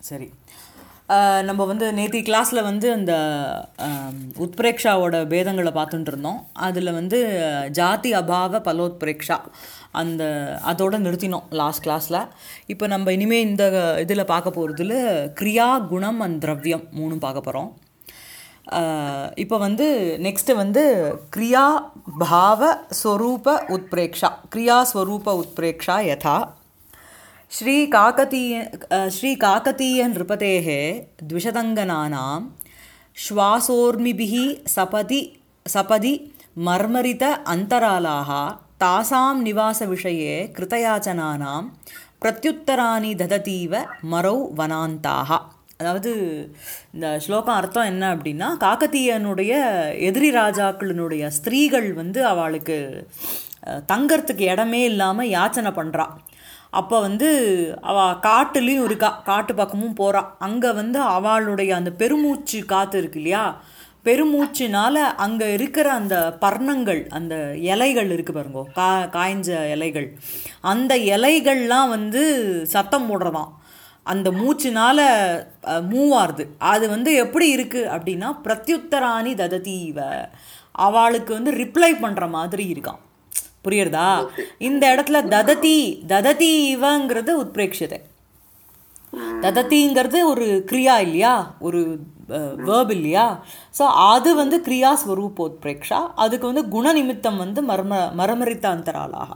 சரி அஹ், நம்ம வந்து நேத்தி கிளாஸில் வந்து அந்த அம், உத்பிரேக்ஷாவோட பேதங்களை பார்த்துட்டு இருந்தோம் அதில் வந்து அஹ், ஜாதி அபாவ பலோத்பிரேக்ஷா அந்த அதோட நிறுத்தினோம் லாஸ்ட் கிளாஸில் இப்போ நம்ம இனிமேல் இந்த இதில் பார்க்க போகிறதுல கிரியா குணம் அண்ட் திரவியம் மூணும் பார்க்க போகிறோம் இப்போ வந்து நெக்ஸ்ட்டு வந்து கிரியா பாவ ஸ்வரூப உத்பிரேக்ஷா கிரியா ஸ்வரூப உத்பிரேக்ஷா யதா श्रीकाकतीय श्रीकाकतीयनृपतेः द्विषदङ्गनानां श्वासोर्मिभिः सपदि सपदि मर्मरित अन्तरालाः तासां निवासविषये कृतयाचनानां प्रत्युत्तराणि ददतीव मरौ वनान्ताः அதாவது இந்த ஸ்லோகம் அர்த்தம் என்ன அப்படின்னா காக்கத்தீயனுடைய எதிரி ராஜாக்களினுடைய ஸ்திரீகள் வந்து அவளுக்கு அஹ், தங்கறதுக்கு இடமே இல்லாமல் யாச்சனை பண்ணுறா அப்போ வந்து அவள் காட்டுலேயும் இருக்கா காட்டு பக்கமும் போகிறா அங்கே வந்து அவளுடைய அந்த பெருமூச்சு காற்று இருக்கு இல்லையா பெருமூச்சுனால அங்கே இருக்கிற அந்த பர்ணங்கள் அந்த இலைகள் இருக்கு பாருங்கோ கா காய்ஞ்ச இலைகள் அந்த இலைகள்லாம் வந்து சத்தம் போடுறதாம் அந்த மூச்சுனால மூவ் ஆறுது அது வந்து எப்படி இருக்கு அப்படின்னா பிரத்யுத்தராணி தததீவ அவளுக்கு வந்து ரிப்ளை பண்ணுற மாதிரி இருக்கான் புரியுறதா இந்த இடத்துல தததி தததி இவங்கிறது உத்பிரேக்ஷதை ததத்திங்கிறது ஒரு கிரியா இல்லையா ஒரு வேர்ப் இல்லையா ஸோ அது வந்து கிரியா ஸ்வரூபோத்பிரேக்ஷா அதுக்கு வந்து குணநிமித்தம் வந்து மர்ம மரமரித்த அந்தராளாக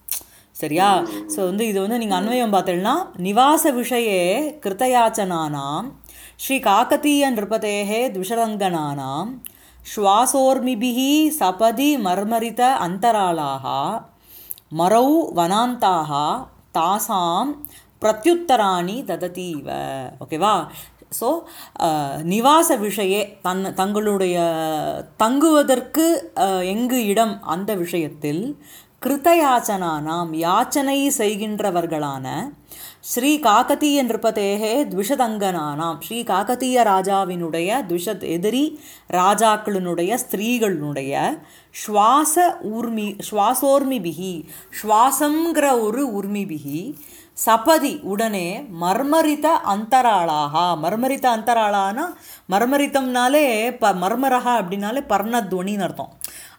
சரியா ஸோ வந்து இது வந்து நீங்கள் அன்வயம் பார்த்தீங்கன்னா நிவாச விஷயே கிருத்தயாச்சனானாம் ஸ்ரீ காக்கத்தீய நிருபதேகே द्विषरङ्गनानां श्वासोर्मिभिः सपदि मर्मरित अन्तरालाः मरौ वनान्ताः தாசாம் பிரத்யுத்தராணி தததீவ ஓகேவா ஸோ நிவாச விஷயே தன் தங்களுடைய தங்குவதற்கு அஹ், எங்கு இடம் அந்த விஷயத்தில் கிருத்தயாச்சனானாம் யாச்சனை செய்கின்றவர்களான ஸ்ரீ காக்கத்தீய நிருபதேகே த்விஷதங்கனானாம் ஸ்ரீ காக்கத்தீய ராஜாவினுடைய த்விஷத் எதிரி ராஜாக்களினுடைய ஸ்திரீகளினுடைய ஸ்வாச ஊர்மி ஸ்வாசோர்மிபிகி ஸ்வாசங்கிற ஒரு உர்மிபிகி சபதி உடனே மர்மரித அந்தராளாக மர்மரித அந்தராளானா மர்மரித்தம்னாலே ப மர்மரகா அப்படின்னாலே பர்ணத்வனின்னு அர்த்தம்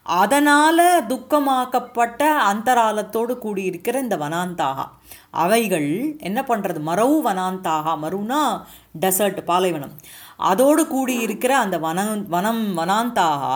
அதனால் துக்கமாக்கப்பட்ட அந்தராலத்தோடு கூடியிருக்கிற இந்த வனாந்தாகா அவைகள் என்ன பண்ணுறது மரவு வனாந்தாகா மருனா டெசர்ட் பாலைவனம் அதோடு கூடியிருக்கிற அந்த வன வனம் வனாந்தாகா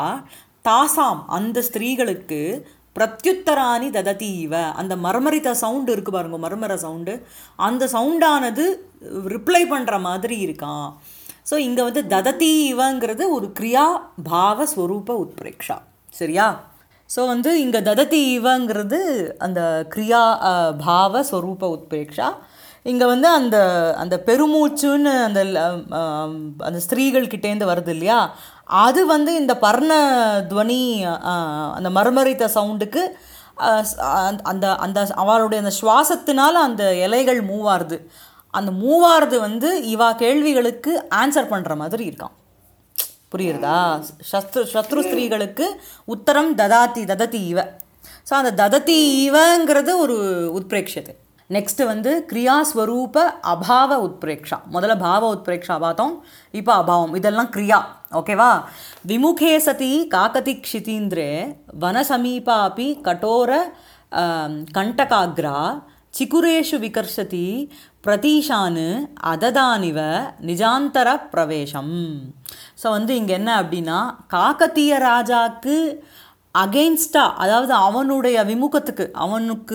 தாசாம் அந்த ஸ்திரீகளுக்கு பிரத்யுத்தராணி தததீவ அந்த மர்மரித்த சவுண்டு இருக்கு பாருங்க மர்மர சவுண்டு அந்த சவுண்டானது ரிப்ளை பண்ணுற மாதிரி இருக்கான் ஸோ இங்கே வந்து தததீவங்கிறது ஒரு கிரியா பாவ ஸ்வரூப உத்பிரேக்ஷா சரியா ஸோ வந்து இங்கே தததி இவங்கிறது அந்த கிரியா அஹ், பாவ ஸ்வரூப உத்பிரேக்ஷா இங்கே வந்து அந்த அந்த பெருமூச்சுன்னு அந்த அஹ், அஹ், அந்த ஸ்திரீகள் கிட்டேருந்து வருது இல்லையா அது வந்து இந்த பர்ண துவனி அஹ், அந்த மர்மரித்த சவுண்டுக்கு அஹ், ஸ்- அந்த- அந்த அந்த அவளுடைய அந்த சுவாசத்தினால அந்த இலைகள் மூவ் ஆறுது அந்த மூவ் ஆறுது வந்து இவா கேள்விகளுக்கு ஆன்சர் பண்ணுற மாதிரி இருக்கான் புரியுறதா சத்ரு சத்ரு ஸ்திரீகளுக்கு உத்தரம் ததாதி தததி இவ ஸோ அந்த தததி இவங்கிறது ஒரு உத்பிரேக்ஷது நெக்ஸ்ட் வந்து கிரியாஸ்வரூப அபாவ உத்பிரேக்ஷா முதல்ல பாவ உத்பிரேக்ஷா பார்த்தோம் இப்போ அபாவம் இதெல்லாம் கிரியா ஓகேவா விமுகே சதி காக்கதி க்ஷிதீந்திரே வனசமீபாபி கடோர ஆம், கண்டகாக்ரா சிகுரேஷு விகர்ஷதி பிரதீஷானு அததானிவ நிஜாந்தர பிரவேசம் ஸோ வந்து இங்கே என்ன அப்படின்னா காக்கத்தீய ராஜாக்கு அகெயின்ஸ்டா அதாவது அவனுடைய விமுகத்துக்கு அவனுக்கு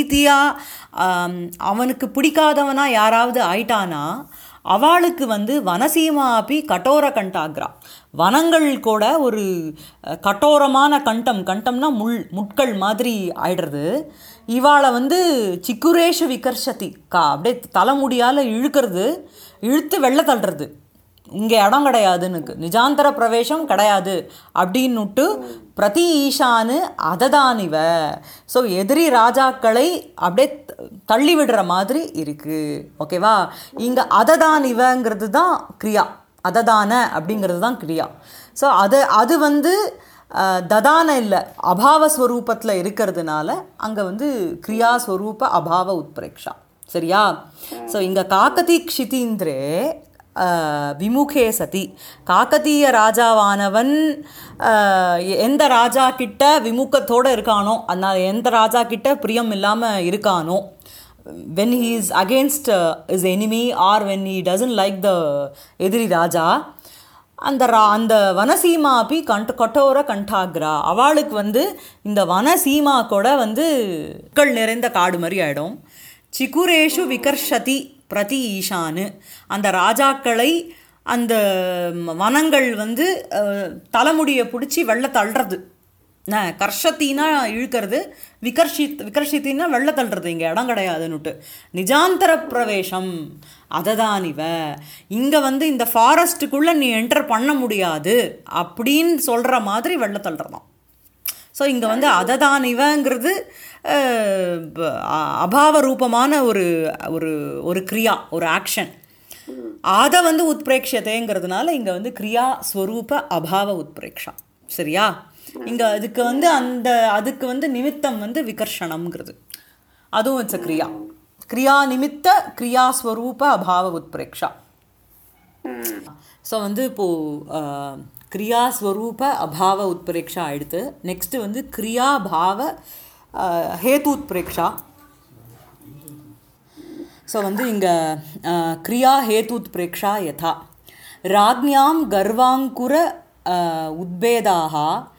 பிரீத்தியாக அவனுக்கு பிடிக்காதவனா யாராவது ஆயிட்டானா அவளுக்கு வந்து வனசீமாபி கடோர கண்டாக்ரா வனங்கள் கூட ஒரு அஹ், கடோரமான கண்டம் கண்டம்னா முள் முட்கள் மாதிரி ஆயிடுறது இவாளை வந்து சிக்குரேஷ விகர்ஷதி கா அப்படியே தலைமுடியால் இழுக்கிறது இழுத்து வெள்ள தள்ளுறது இங்கே இடம் கிடையாதுன்னு நிஜாந்தர பிரவேசம் கிடையாது அப்படின்னுட்டு பிரதி ஈஷானு அததானிவ ஸோ எதிரி ராஜாக்களை அப்படியே த- தள்ளி விடுற மாதிரி இருக்கு ஓகேவா இங்கே அததானிவங்கிறது தான் கிரியா அததான அப்படிங்கிறது தான் கிரியா ஸோ அது அது வந்து அஹ், ததான இல்லை அபாவ ஸ்வரூபத்தில் இருக்கிறதுனால அங்கே வந்து கிரியா ஸ்வரூப அபாவ உத்பிரேக்ஷா சரியா ஸோ இங்கே காக்கதி க்ஷிதீந்திரே அஹ், விமுகே சதி காக்கதீய ராஜாவானவன் அஹ், எந்த ராஜா கிட்ட விமுகத்தோட இருக்கானோ அதனால் எந்த ராஜா கிட்ட பிரியம் இல்லாமல் இருக்கானோ when he is against his enemy or when he doesn't like the எதிரி ராஜா அந்த ரா அந்த வனசீமா அப்படி கண்ட் கட்டோர கண்டாக்ரா அவளுக்கு வந்து இந்த வனசீமா கூட வந்து புற்கள் நிறைந்த காடு மாதிரி ஆயிடும் சிகுரேஷு விகர்ஷதி பிரதி ஈஷானு அந்த ராஜாக்களை அந்த ம- வனங்கள் வந்து அஹ், தலைமுடியை பிடிச்சி வெள்ள தள்ளுறது என்ன கர்ஷத்தினா இழுக்கிறது விகர்ஷித் விகர்ஷித்தின்னா வெள்ள தள்ளுறது இங்கே இடம் கிடையாதுன்னுட்டு நிஜாந்தர பிரவேசம் அததான் இவ இங்கே வந்து இந்த ஃபாரஸ்ட்டுக்குள்ளே நீ என்டர் பண்ண முடியாது அப்படின்னு சொல்கிற மாதிரி வெள்ள தள்ளுறதாம் ஸோ இங்கே வந்து அததான் இவங்கிறது அஹ், ப- அ- அபாவ ரூபமான ஒரு ஒரு ஒரு கிரியா ஒரு ஆக்ஷன் அதை வந்து உத்பிரேக்ஷத்தைங்கிறதுனால இங்கே வந்து கிரியா ஸ்வரூப அபாவ உத்பிரேக்ஷா சரியா இங்கே அதுக்கு வந்து அந்த அதுக்கு வந்து நிமித்தம் வந்து விகர்ஷணம்ங்கிறது அதுவும் இட்ஸ் கிரியா கிரியா நிமித்த கிரியா ஸ்வரூப அபாவ உத்பிரேக்ஷா ஸோ வந்து இப்போது கிரியா ஸ்வரூப அபாவ உத்பிரேக்ஷா ஆயிடுத்து நெக்ஸ்ட்டு வந்து கிரியா பாவ அஹ், ஹேது உத்பிரேக்ஷா ஸோ வந்து இங்கே கிரியா ஹேதுத்பிரேக்ஷா யதா ராஜ்ஞாம் கர்வாங்குர அஹ், உத்பேதாக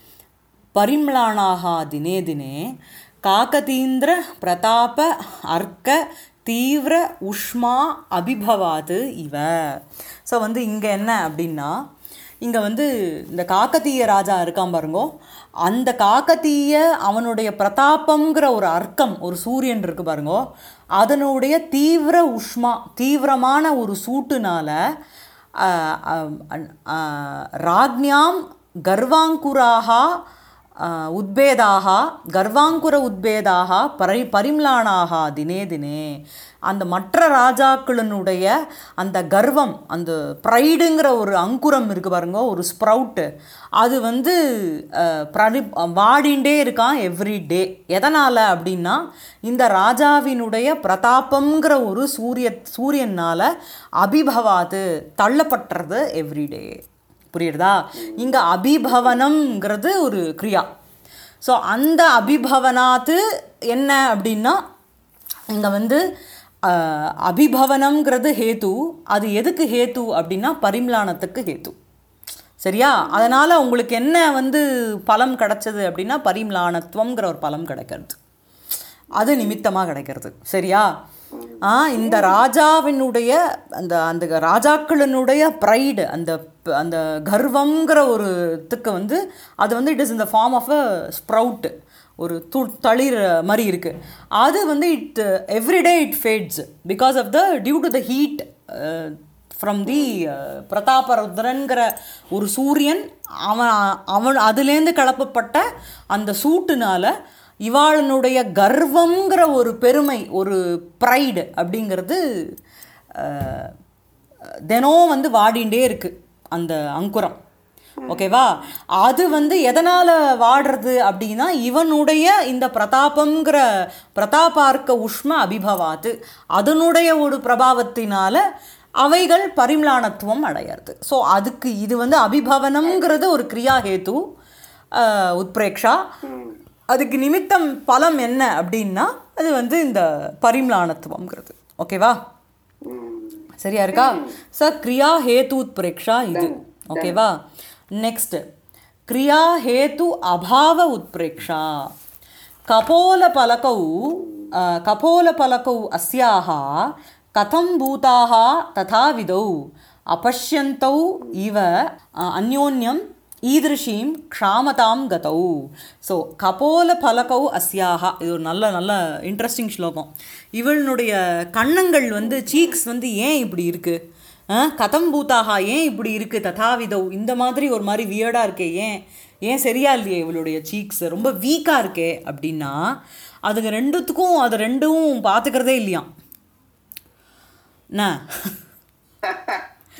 பரிம்லானாக தினே தினே காகதீந்திர பிரதாப அர்க்க தீவிர உஷ்மா அபிபவாது இவ ஸோ வந்து இங்கே என்ன அப்படின்னா இங்கே வந்து இந்த காக்கத்தீய ராஜா இருக்கான் பாருங்கோ அந்த காக்கத்தீய அவனுடைய பிரதாபம்ங்கிற ஒரு அர்க்கம் ஒரு சூரியன் இருக்கு பாருங்கோ அதனுடைய தீவிர உஷ்மா தீவிரமான ஒரு சூட்டுனால ஆஹ், ஆஹ், ஆஹ், ராஜ்ஞாம் கர்வாங்குராக ஆஹ், உத்பேதாக கர்வாங்குர உத்பேதாக பரி பரிம்லானாக தினே தினே அந்த மற்ற ராஜாக்களினுடைய அந்த கர்வம் அந்த ப்ரைடுங்கிற ஒரு அங்குரம் இருக்கு பாருங்க ஒரு ஸ்ப்ரவுட்டு அது வந்து அஹ், பிரடி வாடிண்டே இருக்கான் எவ்ரி டே எதனால் அப்படின்னா இந்த ராஜாவினுடைய பிரதாபம்ங்கிற ஒரு சூரிய சூரியனால் அபிபவாது தள்ளப்பட்டுறது எவ்ரிடே புரியுறதா இங்கே அபிபவனம்ங்கிறது ஒரு கிரியா ஸோ அந்த அபிபவனாத்து என்ன அப்படின்னா இங்கே வந்து அஹ், அபிபவனம்ங்கிறது ஹேத்து அது எதுக்கு ஹேத்து அப்படின்னா பரிம்லானத்துக்கு ஹேத்து சரியா அதனால் உங்களுக்கு என்ன வந்து பலம் கிடைச்சது அப்படின்னா பரிம்லானத்துவங்கிற ஒரு பலம் கிடைக்கிறது அது நிமித்தமாக கிடைக்கிறது சரியா ஆ இந்த ராஜாவினுடைய அந்த அந்த ராஜாக்களினுடைய ப்ரைடு அந்த ப- அந்த கர்வங்கிற ஒரு இதுக்கு வந்து அது வந்து இட் இஸ் இந்த ஃபார்ம் ஆஃப் அ ஸ்ப்ரவுட் ஒரு து தளிர் மாதிரி இருக்குது அது வந்து it every day it fades because of the due to the heat from the பிரதாபருத்ரன்கிற ஒரு சூரியன் அவன் அவன் அதுலேருந்து கிளப்பப்பட்ட அந்த சூட்டுனால இவாளனுடைய கர்வங்கிற ஒரு பெருமை ஒரு ப்ரைடு அப்படிங்கிறது அஹ், தினம் வந்து வாடிண்டே இருக்கு அந்த அங்குரம் ஓகேவா அது வந்து எதனால் வாடுறது அப்படின்னா இவனுடைய இந்த பிரதாபங்கிற பிரதாபார்க்க உஷ்ம அபிபவாத்து அதனுடைய ஒரு பிரபாவத்தினால அவைகள் பரிம்லானத்துவம் அடையிறது ஸோ அதுக்கு இது வந்து அபிபவனம்ங்கிறது ஒரு கிரியா ஹேத்து அஹ், உத்பிரேக்ஷா அதுக்கு நிமித்தம் பலம் என்ன அப்படின்னா அது வந்து இந்த பரிம்லானத்துவம்ங்கிறது ஓகேவா சரியா இருக்கா ச கிரியா ஹேத்து உத்பிரேக்ஷா இது ஓகேவா நெக்ஸ்ட் கிரியா ஹேத்து அபாவ உத்பிரேக்ஷா கபோலபலकौ अ, कपोलपलकौ अस्याः कथं भूताः तथाविधौ अपश्यन्तौ इव अ, अन्योन्यम् ஈதிருஷீம் க்ஷாமதாம் கதௌ ஸோ கபோல பலகௌ அஸ்யாஹா இது ஒரு நல்ல நல்ல இன்ட்ரெஸ்டிங் ஸ்லோகம் இவளுடைய கண்ணங்கள் வந்து சீக்ஸ் வந்து ஏன் இப்படி இருக்கு ஆ, கதம் பூத்தாகா ஏன் இப்படி இருக்கு ததாவிதௌ இந்த மாதிரி ஒரு மாதிரி வியர்டாக இருக்கே ஏன் ஏன் சரியா இல்லையே இவளுடைய சீக்ஸ் ரொம்ப வீக்காக இருக்கே அப்படின்னா அதுங்க ரெண்டுத்துக்கும் அது ரெண்டும் பார்த்துக்கிறதே இல்லையாம் என்ன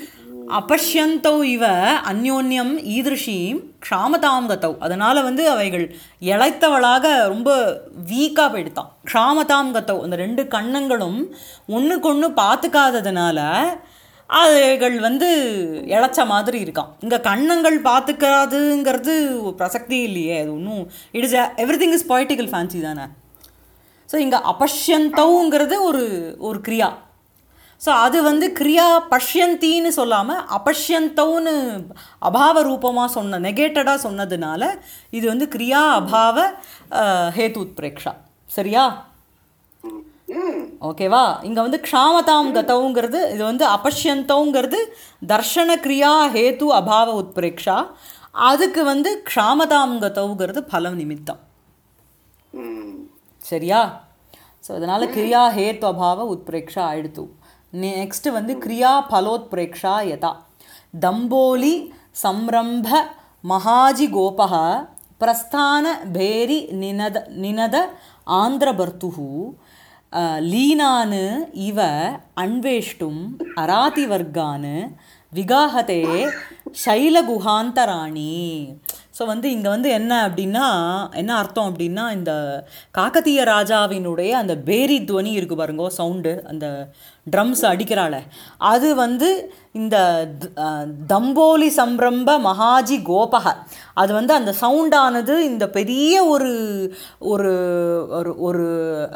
அபஷ்யந்தௌ இவ அந்யோன்யம் ஈதிருஷீம் க்ஷாமதாம் கதௌ அதனால வந்து அவைகள் இழைத்தவளாக ரொம்ப வீக்காக போயிடுத்தான் க்ஷாமதாம் கதௌ அந்த ரெண்டு கண்ணங்களும் ஒன்றுக்கு ஒன்று பார்த்துக்காததுனால அவைகள் வந்து இழைச்ச மாதிரி இருக்கான் இங்கே கண்ணங்கள் பார்த்துக்காதுங்கிறது ஒரு பிரசக்தி இல்லையே அது ஒன்றும் it is everything is poetical fancy தானே ஸோ இங்கே அபஷ்யந்தௌங்கிறது ஒரு ஒரு கிரியா ஸோ அது வந்து கிரியா பஷ்யந்தின்னு சொல்லாமல் அபஷ்யந்தௌன்னு அபாவ ரூபமாக சொன்ன நெகேட்டடாக சொன்னதுனால இது வந்து கிரியா அபாவ அஹ், ஹேது உத்பிரேக்ஷா சரியா ம் ஓகேவா இங்கே வந்து க்ஷாமதாம் கதவுங்கிறது இது வந்து அபஷ்யந்தௌங்கிறது தர்ஷன கிரியா ஹேத்து அபாவ உத்பிரேக்ஷா அதுக்கு வந்து க்ஷாமதாம் கதவுங்கிறது பலம் நிமித்தம் ம் சரியா ஸோ அதனால் கிரியா ஹேத்து அபாவ உத்பிரேக்ஷா ஆயிடுத்து நெக்ஸ்ட் வந்து கிரியா பலோத்பிரேக்ஷா யதா தம்போலி சம்ரம்ப மகாஜி கோபக பிரஸ்தான பேரி நினத நினத ஆந்திரபர்த்துஹு அஹ், லீனான் இவ அன்வேஷ்டும் அராதிவர்கான் விகாஹதே சைலகுஹாந்தராணி ஸோ வந்து இங்கே வந்து என்ன அப்படின்னா என்ன அர்த்தம் அப்படின்னா இந்த காக்கத்திய ராஜாவினுடைய அந்த பேரி துவனி இருக்கு பாருங்க சவுண்டு அந்த ட்ரம்ஸ் அடிக்கிறாள அது வந்து இந்த த- அஹ், தம்போலி சம்ரம்ப மகாஜி கோபக அது வந்து அந்த சவுண்டானது இந்த பெரிய ஒரு ஒரு ஒரு ஒரு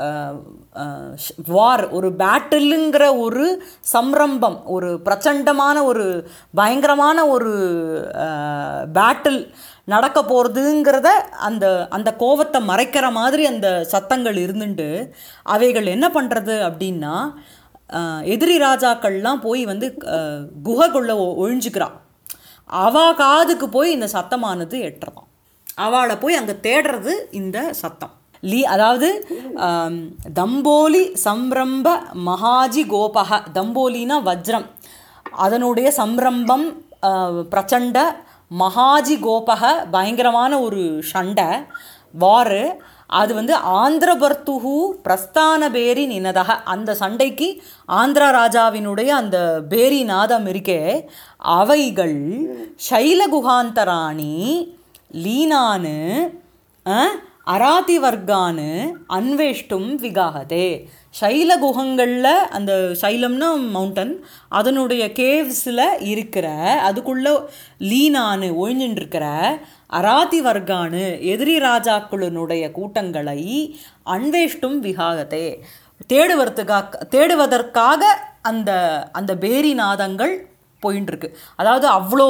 வார் ஒரு பேட்டிலுங்கிற ஒரு சம்ரம்பம் ஒரு பிரச்சண்டமான ஒரு பயங்கரமான ஒரு பேட்டில் நடக்க போகிறதுங்கிறத அந்த அந்த கோவத்தை மறைக்கிற மாதிரி அந்த சத்தங்கள் இருந்துட்டு அவைகள் என்ன பண்ணுறது அப்படின்னா அஹ், எதிரி ராஜாக்கள்லாம் போய் வந்து அஹ், குகைக்குள்ள ஒ- ஒழிஞ்சுக்கிறா அவ காதுக்கு போய் இந்த சத்தமானது எட்டுறதாம் அவளை போய் அங்கே தேடுறது இந்த சத்தம் லீ அதாவது ஆம், தம்போலி சம்ரம்ப மகாஜி கோபக தம்போலினா வஜ்ரம் அதனுடைய சம்ரம்பம் ஆ, பிரச்சண்ட மகாஜி கோபக பயங்கரமான ஒரு சண்டை வாரு அது வந்து ஆந்திரபர்த்துஹு பிரஸ்தான பேரி நினதக அந்த சண்டைக்கு ஆந்திர ராஜாவினுடைய அந்த பேரி நாதம் இருக்கே அவைகள் சைலகுகாந்தராணி லீனானு அஹ், அராதிவர்கானு அன்வேஷ்டும் விகாகதே சைல குகங்களில் அந்த சைலம்னா மவுண்டன் அதனுடைய கேவ்ஸில் இருக்கிற அதுக்குள்ள லீனானு ஒழிஞ்சுட்டு இருக்கிற அராதி வர்கானு எதிரி ராஜாக்களினுடைய கூட்டங்களை அன்வேஷ்டும் விகாகதே தேடுவதற்காக தேடுவதற்காக அந்த அந்த பேரி நாதங்கள் போயின்னு இருக்கு அதாவது அவ்வளோ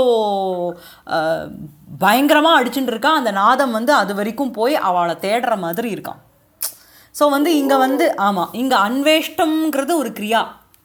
பயங்கரமாக அடிச்சுட்டு இருக்கா அந்த நாதம் வந்து அது வரைக்கும் போய் அவளை தேடுற மாதிரி இருக்கான் ஸோ வந்து இங்கே வந்து ஆமாம் இங்கே அன்வேஷ்டம்ங்கிறது ஒரு கிரியா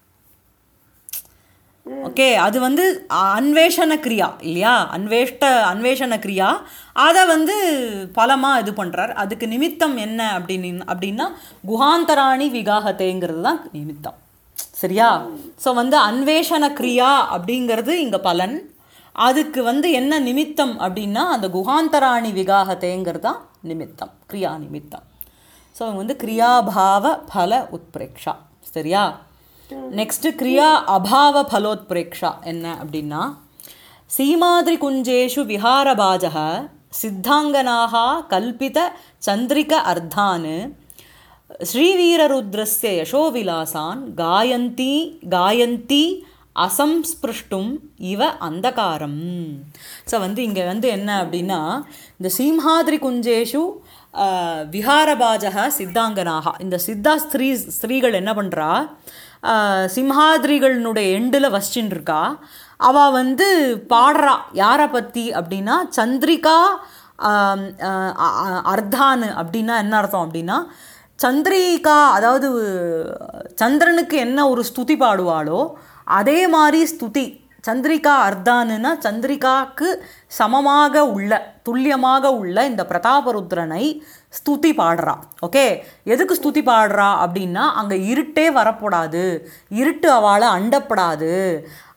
ஓகே அது வந்து அன்வேஷண கிரியா இல்லையா அன்வேஷ்ட அன்வேஷண கிரியா அதை வந்து பலமாக இது பண்ணுறார் அதுக்கு நிமித்தம் என்ன அப்படின்னு அப்படின்னா குஹாந்தராணி விகாகத்தேங்கிறது தான் நிமித்தம் சரியா ஸோ வந்து அன்வேஷண கிரியா அப்படிங்கிறது இங்கே பலன் அதுக்கு வந்து என்ன நிமித்தம் அப்படின்னா அந்த குஹாந்தராணி விகாகத்தேங்கிறது தான் நிமித்தம் கிரியா நிமித்தம் ஸோ வந்து கிரியாபாவ பல உத்பிரேக்ஷா சரியா நெக்ஸ்ட் கிரியா அபாவ பலோத்பிரேக்ஷா என்ன அப்படின்னா சீமாதிரி குஞ்சேஷு விஹாரபாஜக சித்தாங்கனாக கல்பித சந்திரிக அர்த்தான் ஸ்ரீவீரருத்ரஸ்ய யசோவிலாசான் காயந்தி காயந்தி அசம்ஸ்பிருஷ்டும் இவ அந்தகாரம் ஸோ வந்து இங்கே வந்து என்ன அப்படின்னா இந்த சீம்ஹாதிரி குஞ்சேஷு ஆஹ், விஹாரபாஜக சித்தாங்கனாக இந்த சித்தா ஸ்திரீ ஸ்திரீகள் என்ன பண்ணுறா சிம்ஹாதிரிகளினுடைய எண்டில் வசிச்சுட்டு இருக்கா அவள் வந்து பாடுறா யாரை பற்றி அப்படின்னா சந்திரிகா ஆம், ஆஹ், அ- அ- அர்த்தானு அப்படின்னா என்ன அர்த்தம் அப்படின்னா சந்திரிகா அதாவது சந்திரனுக்கு என்ன ஒரு ஸ்துதி பாடுவாளோ அதே மாதிரி ஸ்துதி சந்திரிகா அர்த்தானுன்னா சந்திரிகாக்கு சமமாக உள்ள துல்லியமாக உள்ள இந்த பிரதாபருத்ரனை ஸ்துதி பாடுறா ஓகே எதுக்கு ஸ்துதி பாடுறா அப்படின்னா அங்கே இருட்டே வரக்கூடாது இருட்டு அவளை அண்டப்படாது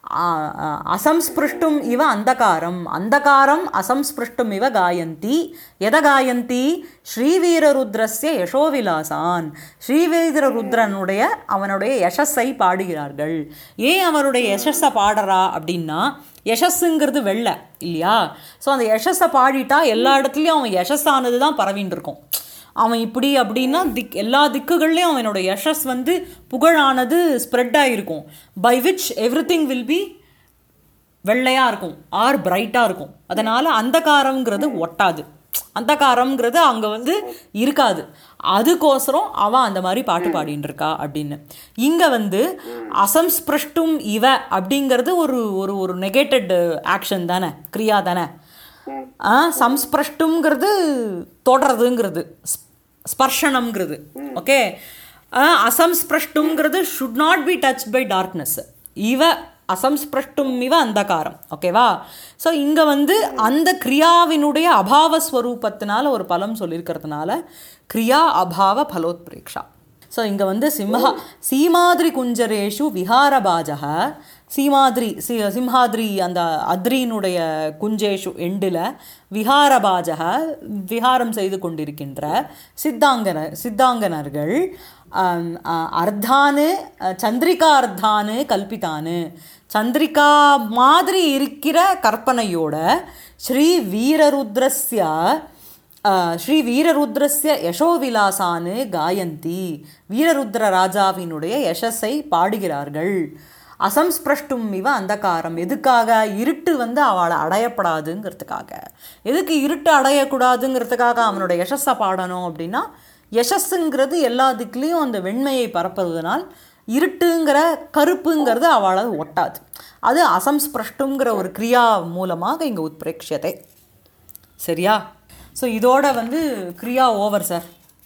आ- आ- असंस्पृष्टुम् इव अन्धकारम् अन्धकारम् असंस्पृष्टुम् इव गायन्ति यद गायन्ति ஸ்ரீவீரருத்ரஸ்ய யசோவிலாசான் ஸ்ரீவீரருத்ரனுடைய அவனுடைய யசஸை பாடுகிறார்கள் ஏன் அவருடைய யசஸை பாடுறா அப்படின்னா யசஸ்ஸுங்கிறது வெள்ளை இல்லையா ஸோ அந்த யசஸை பாடிட்டா எல்லா இடத்துலையும் அவன் யசஸானது தான் பரவின்னு இருக்கும் அவன் இப்படி அப்படின்னா திக் எல்லா திக்குகள்லையும் அவனோட யஷஸ் வந்து புகழானது ஸ்ப்ரெட் ஆகிருக்கும் by which everything will be வெள்ளையாக இருக்கும் ஆர் பிரைட்டாக இருக்கும் அதனால் அந்தகாரம்ங்கிறது ஒட்டாது அந்தகாரம்ங்கிறது அங்கே வந்து இருக்காது அதுக்கோசரம் அவன் அந்த மாதிரி பாட்டு பாடின்னு இருக்கா அப்படின்னு இங்கே வந்து அசம்ஸ்பிருஷ்டும் இவ அப்படிங்கிறது ஒரு ஒரு ஒரு நெகேட்டட் ஆக்ஷன் தானே கிரியா தானே ஆ சம்ஸ்பிரஷ்டுங்கிறது தொடர்றதுங்கிறது ஸ்- ஸ்பர்ஷனம்ங்கிறது ஓகே அசம்ஸ்பிரஷ்டுங்கிறது should not be touch by darkness இவ அசம்ஸ்பிரஷ்டும் இவ அந்தகாரம் ஓகேவா ஸோ இங்கே வந்து அந்த கிரியாவினுடைய அபாவ ஸ்வரூபத்தினால ஒரு பலம் சொல்லியிருக்கிறதுனால கிரியா அபாவ பலோத்பிரேக்ஷா ஸோ இங்கே வந்து சிம்ஹா சீமாதிரி குஞ்சரேஷு விஹாரபாஜக சீமாதிரி சி சிம்ஹாதிரி அந்த அத்ரியினுடைய குஞ்சேஷு எண்டில் விஹாரபாஜக விஹாரம் செய்து கொண்டிருக்கின்ற சித்தாங்கன சித்தாங்கனர்கள் ஆம், ஆ, அர்த்தானு அ, சந்திரிகா அர்த்தானு கல்பித்தானு சந்திரிகா மாதிரி இருக்கிற கற்பனையோட ஸ்ரீ வீரருத்ரஸ்ய அஹ், ஸ்ரீ வீரருத்ரஸ்ய யசோவிலாசானு காயந்தி வீரருத்ர ராஜாவினுடைய யசஸை பாடுகிறார்கள் அசம்ஸ்பிரஷ்டும் இவ அந்தகாரம் எதுக்காக இருட்டு வந்து அவளை அடையப்படாதுங்கிறதுக்காக எதுக்கு இருட்டு அடையக்கூடாதுங்கிறதுக்காக அவனோட யசஸை பாடணும் அப்படின்னா யசஸ்ஸுங்கிறது எல்லா திக்குலேயும் அந்த வெண்மையை பரப்புவதனால் இருட்டுங்கிற கருப்புங்கிறது அவளை ஒட்டாது அது அசம்ஸ்பிரஷ்டுங்கிற ஒரு கிரியா மூலமாக இங்கே உத்பிரேக்ஷத்தை சரியா ஸோ இதோட வந்து கிரியா ஓவர் சார்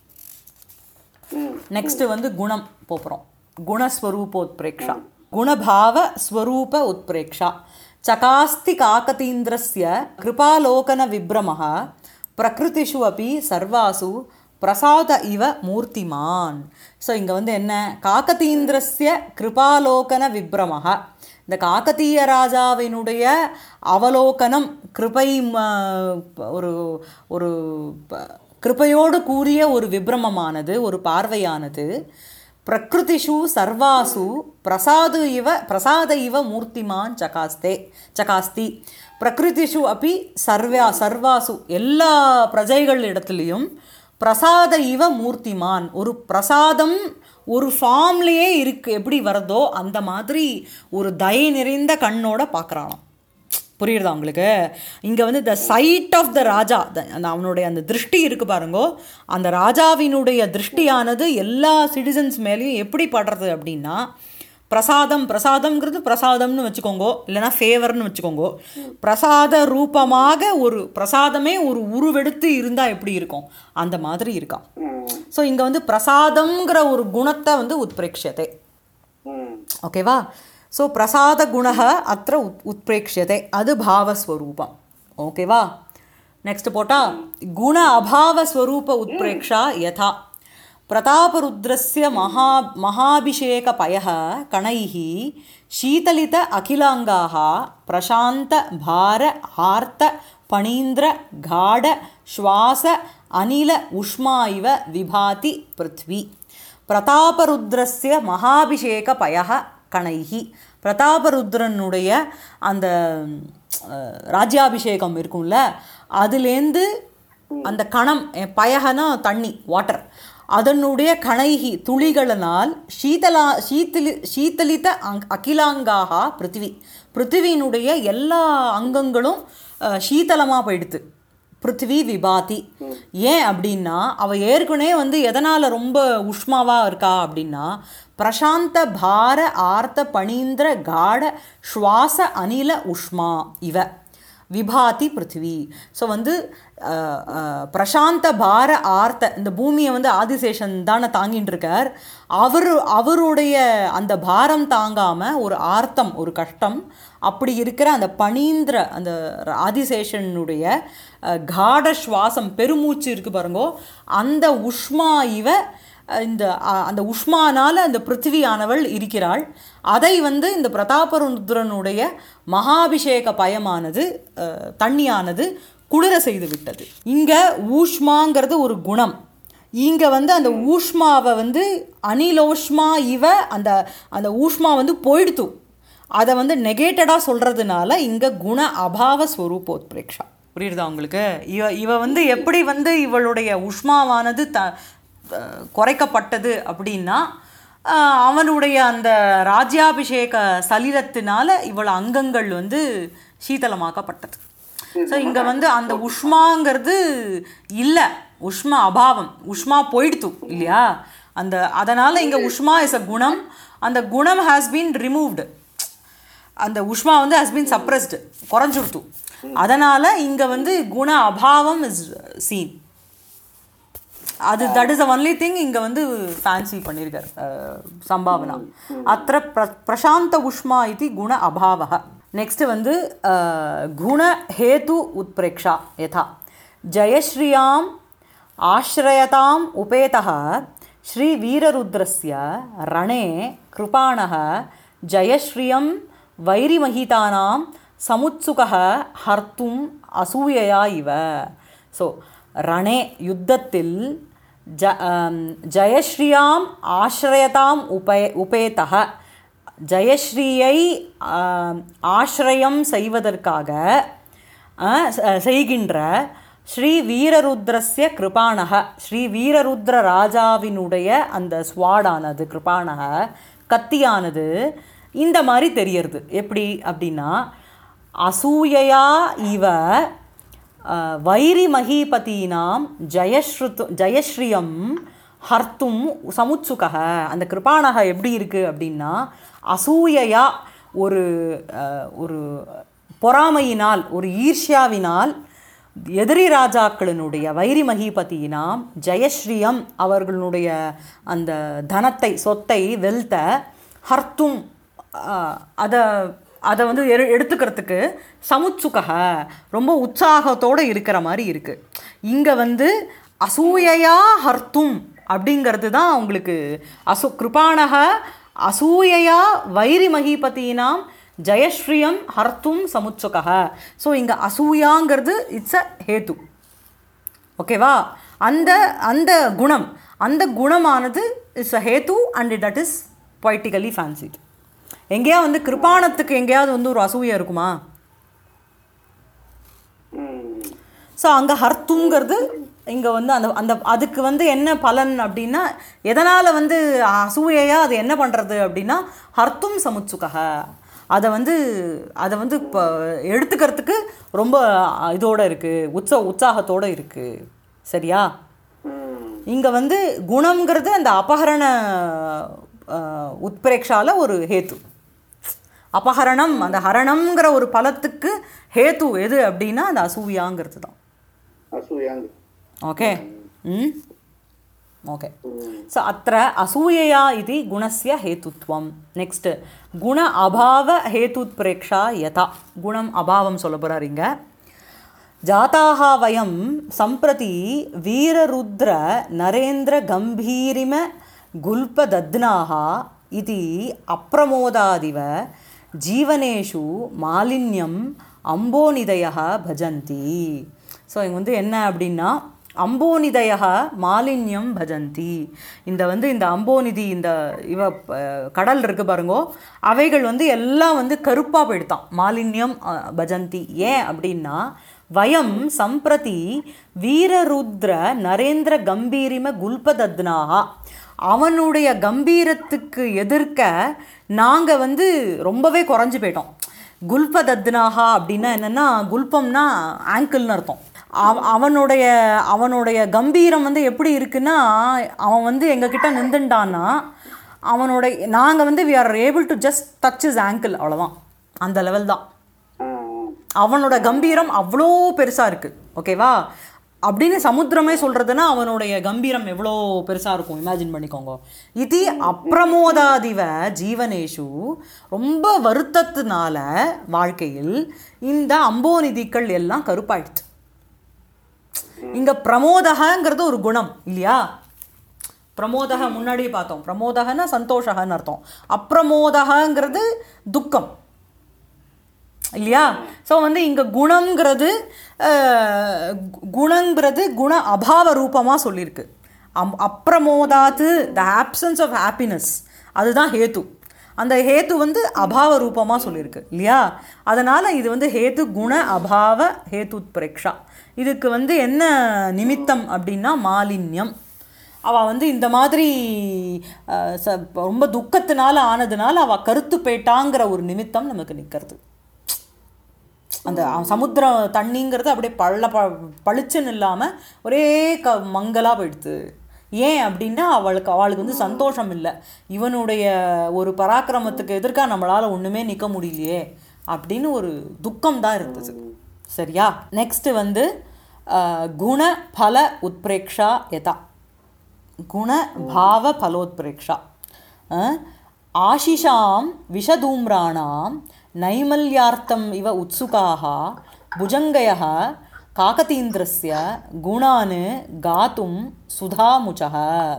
நெக்ஸ்ட் வந்து குணம் போகிறோம் குணஸ்வரூபோத்பிரேக்ஷா குணபாவ ஸ்வரூப உத்பிரேக்ஷா சகாஸ்தி காக்கதீந்திரஸ்ய கிருபாலோகன விப்ரமः பிரகிருதிஷு அப்பி சர்வாசு பிரசாத இவ மூர்த்திமான் ஸோ இங்கே வந்து என்ன காக்கதீந்திரஸ்ய கிருபாலோகன விப்ரமः இந்த காக்கதீய ராஜாவினுடைய அவலோகனம் கிருபை ம, ஒரு ஒரு ப- கிருபையோடு கூறிய ஒரு விப்ரமமானது ஒரு பார்வையானது பிரகிருதிஷு சர்வாசு பிரசாது இவ பிரசாத இவ மூர்த்திமான் சகாஸ்தே சகாஸ்தி பிரகிருதிஷு அப்பி சர்வா சர்வாசு எல்லா பிரஜைகள் இடத்துலையும் பிரசாத இவ மூர்த்திமான் ஒரு பிரசாதம் ஒரு ஃபார்ம்லேயே இருக்கு எப்படி வருதோ அந்த மாதிரி ஒரு தயை நிறைந்த கண்ணோட பார்க்குறானாம் புரியுறதா உங்களுக்கு இங்கே வந்து the sight of the raja the- அந்த அவனுடைய அந்த திருஷ்டி இருக்கு பாருங்கோ அந்த ராஜாவினுடைய திருஷ்டியானது எல்லா சிட்டிசன்ஸ் மேலேயும் எப்படி படுறது அப்படின்னா பிரசாதம் பிரசாதம்ங்கிறது பிரசாதம்னு வச்சுக்கோங்க இல்லைன்னா ஃபேவர்னு வச்சுக்கோங்க பிரசாத ரூபமாக ஒரு பிரசாதமே ஒரு உருவெடுத்து இருந்தால் எப்படி இருக்கும் அந்த மாதிரி இருக்கான் ஸோ இங்கே வந்து பிரசாதம்ங்கிற ஒரு குணத்தை வந்து உத்பிரேக்ஷத்தை ஓகேவா ஸோ பிரசாத குணः அत्र உத் உத்பிரேக்ஷத்தை அது பாவஸ்வரூபம் ஓகேவா நெக்ஸ்ட் போட்டா குண அபாவஸ்வரூப உத்பிரேக்ஷா யதா பிரதாபருத்ரஸ்ய மகா மகாபிஷேகபயः கணைः शीतलित अखिलाङ्गाः प्रशान्त भार आर्त पणीन्द्र गाढ श्वास अनिल उष्मा इव विभाति पृथ्वी பிரதாபருத்ரஸ்ய மகாபிஷேக பயக கணைகி பிரதாபருத்ரனுடைய அந்த அஹ், ராஜ்யாபிஷேகம் இருக்கும்ல அதுலேருந்து அந்த கணம் அஹ், பயகனா தண்ணி வாட்டர் அதனுடைய கணைகி துளிகளினால் சீதலா சீத்தலி சீத்தலித்த அங் அகிலாங்காக பிருத்திவி பிருத்திவியினுடைய எல்லா அங்கங்களும் சீத்தலமாக போயிடுது பிருத்திவி விபாதி ஏன் அப்படின்னா அவ ஏற்கனவே வந்து எதனால் ரொம்ப உஷ்மாவாக இருக்கா அப்படின்னா பிரசாந்த பார ஆர்த்த பணீந்திர காட சுவாச அனில உஷ்மா இவ விபாதி பிருத்திவி ஸோ வந்து அஹ், அஹ், பிரசாந்த பார ஆர்த்த இந்த பூமியை வந்து ஆதிசேஷன் தானே தாங்கிட்டு இருக்கார் அவர் அவருடைய அந்த பாரம் தாங்காமல் ஒரு ஆர்த்தம் ஒரு கஷ்டம் அப்படி இருக்கிற அந்த பனீந்திர அந்த ஆதிசேஷனுடைய அஹ், காட சுவாசம் பெருமூச்சு இருக்கு பாருங்கோ அந்த உஷ்மா இவ அஹ், இந்த அ- அந்த உஷ்மானால அந்த பிருத்திவியானவள் இருக்கிறாள் அதை வந்து இந்த பிரதாபருத்ரனுடைய மகாபிஷேக பயமானது அஹ், தண்ணியானது குளிர செய்து விட்டது இங்க ஊஷ்மாங்கிறது ஒரு குணம் இங்க வந்து அந்த ஊஷ்மாவை வந்து அனிலோஷ்மா இவ அந்த அந்த ஊஷ்மா வந்து போயிடுத்து அதை வந்து நெகேட்டடாக சொல்கிறதுனால இங்கே குண அபாவ ஸ்வரூபோத்பிரேக்ஷா புரியுதா உங்களுக்கு இவ இவ வந்து எப்படி வந்து இவளுடைய உஷ்மாவானது த த- குறைக்கப்பட்டது அப்படின்னா ஆஹ், அவனுடைய அந்த ராஜ்யாபிஷேக சலிலத்தினால இவள் அங்கங்கள் வந்து சீதளமாக்கப்பட்டது ஸோ இங்கே வந்து அந்த உஷ்மாங்கிறது இல்லை உஷ்மா அபாவம் உஷ்மா போயிடுத்து இல்லையா அந்த அதனால் இங்கே உஷ்மா இஸ் அ குணம் அந்த குணம் ஹாஸ் பீன் ரிமூவ்டு அந்த உஷ்மா வந்து ஹஸ் பீன் சப்ரஸ்டு குறைஞ்சுடுத்து அதனால் இங்கே வந்து குண அபாவம் இஸ் சீன் அது that is the only thing இங்கே வந்து ஃபேன்சி பண்ணியிருக்கார் அஹ், சம்பாவனா அத்த பிர பிரசாந்த உஷ்மா இது குண அபாவः நெக்ஸ்ட் வந்து அஹ், குண ஹேது உத்பிரேக்ஷா யதா ஜெயஸ்ரீயாம் ஆश्रयताम् उपेतः श्रीवीररुद्रस्य रणे कृपाणः जयश्रियं वैरिमहितानां समुत्सुकः हर्तुम् असूयया इव ஸோ ரணே யுத்தத்தில் ஜ ஆம், ஜெயஸ்ரீயாம் ஆශ්‍රயதாம் உபே உபேதக ஜெயஸ்ரீயை ஆம், ஆශ්ரயம் செய்வதற்காக ஆ, ச- செய்கின்ற ஸ்ரீ வீரருத்ரஸ்ய கிருபாணக ஸ்ரீ வீரருத்ர ராஜாவினுடைய அந்த ஸ்வாடானது கிருபாணக கத்தியானது இந்த மாதிரி தெரியறது எப்படி அப்படின்னா அசூயையா இவ அஹ், வைரி மகீபதீனாம் ஜெயஸ்ருத்து ஜெயஸ்ரீயம் ஹர்த்தும் சமுத்சுகக அந்த கிருபாணக எப்படி இருக்குது அப்படின்னா அசூயையா ஒரு அஹ், ஒரு பொறாமையினால் ஒரு ஈர்ஷ்யாவினால் எதிரி ராஜாக்களினுடைய வைரி மகிபதியினாம் ஜெயஸ்ரீயம் அவர்களுடைய அந்த தனத்தை சொத்தை வெல்த்த ஹர்த்தும் அதை அதை வந்து எடு எடுத்துக்கிறதுக்கு சமுச்சுகக ரொம்ப உற்சாகத்தோடு இருக்கிற மாதிரி இருக்குது இங்கே வந்து அசூயையா ஹர்த்தும் அப்படிங்கிறது தான் உங்களுக்கு அசு கிருபாணக அசூயையா வைரி மகிபதியினாம் ஜெயஸ்ரீயம் ஹர்த்தும் சமுச்சுகக ஸோ இங்கே அசூயாங்கிறது இட்ஸ் அ ஹேத்து ஓகேவா அந்த அந்த குணம் அந்த குணமானது இட்ஸ் அ ஹேத்து and that is poetically fancied எங்கேயாவது வந்து கிருபாணத்துக்கு எங்கேயாவது வந்து ஒரு அசூயை இருக்குமா ம். ஸோ அங்கே ஹர்த்துங்கிறது இங்கே வந்து அந்த அந்த அதுக்கு வந்து என்ன பலன் அப்படின்னா எதனால் வந்து அசூயையா அது என்ன பண்ணுறது அப்படின்னா ஹர்த்தும் சமுச்சுகக அதை வந்து அதை வந்து இப்போ எடுத்துக்கிறதுக்கு ரொம்ப இதோட இருக்குது உற்ச உற்சாகத்தோடு இருக்குது சரியா ம். இங்கே வந்து குணம்ங்கிறது அந்த அபகரண அஹ், உத்பிரேக்ஷால ஒரு ஹேத்து அபகரணம் அந்த ஹரணம்ங்கிற ஒரு பலத்துக்கு ஹேத்து எது அப்படின்னா அந்த அசூயாங்கிறது தான் அசூயாங்க okay hmm okay hmm. So அத்த அசூயயா இது குணஸ்ய ஹேத்துத்வம் நெக்ஸ்ட் குண அபாவ ஹேத்துத்பிரேக்ஷா யதா குணம் அபாவம் சொல்ல போகிறார் இங்க ஜாதாக வயம் சம்பிரதி வீரருத்ர நரேந்திர கம்பீரிம குல்பதத்னாக இது அப்பிரமோதாதிவ ஜீவனேஷு மாலின்யம் அம்போனிதய பஜந்தி ஸோ இங்கே வந்து என்ன அப்படின்னா அம்போனிதய மாலின்யம் பஜந்தி இந்த வந்து இந்த அம்போனிதி இந்த இவ அஹ், கடல் இருக்கு பாருங்கோ அவைகள் வந்து எல்லாம் வந்து கருப்பாக போயிடுதான் மாலின்யம் அஹ், பஜந்தி ஏன் அப்படின்னா வயம் சம்பிரதி வீரருத்ர நரேந்திர கம்பீரிம குல்பதத்னாகா அவனுடைய கம்பீரத்துக்கு எதிர்க்க நாங்கள் வந்து ரொம்பவே குறைஞ்சு போயிட்டோம் குல்பதத்னாகா அப்படின்னா என்னென்னா குல்பம்னா ஆங்கிள்னு அர்த்தம் அவ அவனுடைய அவனுடைய கம்பீரம் வந்து எப்படி இருக்குன்னா அவன் வந்து எங்ககிட்ட நின்றுட்டான்னா அவனுடைய நாங்கள் வந்து we are able to just touch his ankle அவ்வளோதான் அந்த லெவல் தான் ஆ, அவனோட கம்பீரம் அவ்வளோ பெருசாக இருக்குது ஓகேவா அப்படின்னு சமுத்திரமே சொல்கிறதுனா அவனுடைய கம்பீரம் எவ்வளோ பெருசாக இருக்கும் இமேஜின் பண்ணிக்கோங்க இது அப்பிரமோதாதிவ ஜீவனேஷு ரொம்ப வருத்தத்தினால வாழ்க்கையில் இந்த அம்போநிதிகள் எல்லாம் கருப்பாயிடுச்சு இங்கே பிரமோதகங்கிறது ஒரு குணம் இல்லையா பிரமோதக முன்னாடியே பார்த்தோம் பிரமோதகன்னா சந்தோஷகன்னு அர்த்தம் அப்பிரமோதகங்கிறது துக்கம் இல்லையா ஸோ வந்து இங்கே குணங்கிறது அஹ், கு- குணங்கிறது குண அபாவ ரூபமாக சொல்லியிருக்கு அம் அப்பிரமோதாத்து த ஆப்சன்ஸ் ஆஃப் ஹாப்பினஸ் அதுதான் ஹேத்து அந்த ஹேத்து வந்து அபாவ ரூபமாக சொல்லியிருக்கு இல்லையா அதனால் இது வந்து ஹேத்து குண அபாவ ஹேத்து பிரேக்ஷா இதுக்கு வந்து என்ன நிமித்தம் அப்படின்னா மாலின்யம் அவள் வந்து இந்த மாதிரி அஹ், ச ரொம்ப துக்கத்தினால ஆனதுனால அவள் கருத்து போயிட்டாங்கிற ஒரு நிமித்தம் நமக்கு நிற்கிறது அந்த சமுத்திர தண்ணிங்கிறது அப்படியே பள்ள ப பளிச்சுன்னு இல்லாமல் ஒரே க மங்கலாக போயிடுது ஏன் அப்படின்னா அவளுக்கு அவளுக்கு வந்து சந்தோஷம் இல்லை இவனுடைய ஒரு பராக்கிரமத்துக்கு எதிர்க்கா நம்மளால் ஒன்றுமே நிற்க முடியலையே அப்படின்னு ஒரு துக்கம் தான் இருந்தது சரியா நெக்ஸ்ட்டு வந்து அஹ், குண பல உத்பிரேக்ஷா யதா குண பாவ பலோத்பிரேக்ஷா அஹ், ஆஷிஷாம் விஷதூம்ராணாம் நைமல்யார்த்தம் இவ உத்சுகாः புஜங்கயः காகதீந்திரஸ்ய குணான் காத்தும் சுதாமுச்சக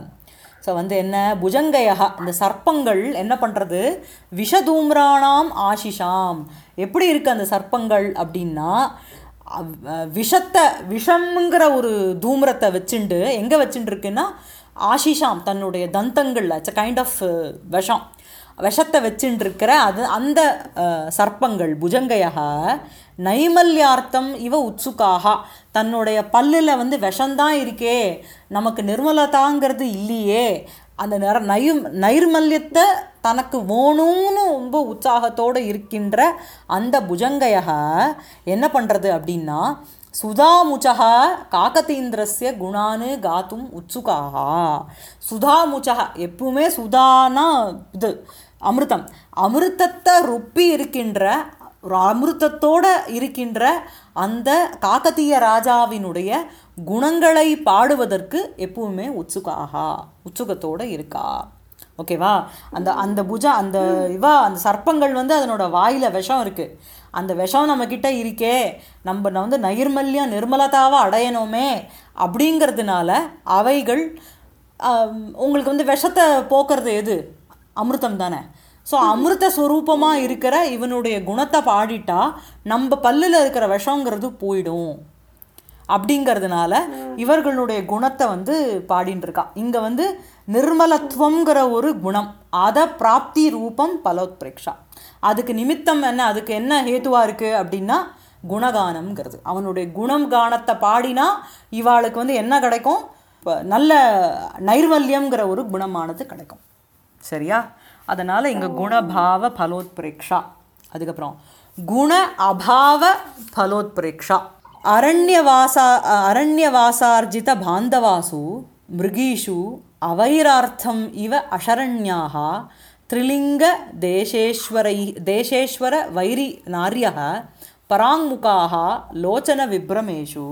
ஸோ வந்து என்ன புஜங்கயக இந்த சர்ப்பங்கள் என்ன பண்ணுறது விஷதூம்ராணாம் ஆஷிஷாம் எப்படி இருக்கு அந்த சர்ப்பங்கள் அப்படின்னா அவ்- அஹ் விஷத்தை விஷம்ங்கிற ஒரு தூம்ரத்தை வச்சுண்டு எங்கே வச்சுட்டு இருக்குன்னா ஆஷிஷாம் தன்னுடைய தந்தங்கள்ல இட்ஸ் கைண்ட் ஆஃப் விஷம் விஷத்தை வச்சுட்டு இருக்கிற அது அந்த அஹ், சர்ப்பங்கள் புஜங்கையாக நைமல்யார்த்தம் இவ உத்சுகாக தன்னுடைய பல்லில் வந்து விஷம்தான் இருக்கே நமக்கு நிர்மலதாங்கிறது இல்லையே அந்த நிற நயு நைர்மல்யத்தை தனக்கு வேணும்னு ரொம்ப உற்சாகத்தோடு இருக்கின்ற அந்த புஜங்கையக என்ன பண்ணுறது அப்படின்னா சுதாமுச்சக காக்கதீந்திரஸ்ய குணானு காத்தும் உத்சுகாக சுதாமுச்சக எப்பவுமே சுதானா இது அமிர்தம் அமிர்தத்தை ருப்பி இருக்கின்ற ஒரு அமிர்தத்தோட இருக்கின்ற அந்த காக்கத்தீய ராஜாவினுடைய குணங்களை பாடுவதற்கு எப்பவுமே உத்சுகாகா உற்சுகத்தோட இருக்கா ஓகேவா அந்த அந்த புஜா அந்த இவா அந்த சர்ப்பங்கள் வந்து அதனோட வாயில விஷம் இருக்கு அந்த விஷம் நம்ம கிட்ட இருக்கே நம்ம ந- வந்து நைர்மல்யம் நிர்மலதாவை அடையணுமே அப்படிங்கிறதுனால அவைகள் ஆம், உங்களுக்கு வந்து விஷத்தை போக்குறது எது அமிர்தம் தானே ஸோ அமிர்த ஸ்வரூபமாக இருக்கிற இவனுடைய குணத்தை பாடிட்டா நம்ம பல்லில் இருக்கிற விஷங்கிறது போயிடும் அப்படிங்கிறதுனால இவர்களுடைய குணத்தை வந்து பாடின்னு இருக்கா இங்கே வந்து நிர்மலத்துவங்கிற ஒரு குணம் அதை பிராப்தி ரூபம் பலோத்பிரேக்ஷா அதுக்கு நிமித்தம் என்ன அதுக்கு என்ன ஹேதுவாக இருக்குது அப்படின்னா குணகானம்ங்கிறது அவனுடைய குணம் கானத்தை பாடினா இவாளுக்கு வந்து என்ன கிடைக்கும் இப்ப நல்ல நைர்மல்யம்ங்கிற ஒரு குணமானது கிடைக்கும் சரியா அதனால் இங்கே குணபாவ பலோத்பிரேக்ஷா அதுக்கப்புறம் குண அபாவ பலோத்பிரேக்ஷா அரண்யவாசா அரண்யவாசார்ஜித பாந்தவாசு மிருகீஷு அவைரார்த்தம் இவ அஷரண்யாக திரிலிங்க தேசேஸ்வரை தேசேஸ்வர வைரி நாரியக பராங்முகாக லோச்சன விப்ரமேஷு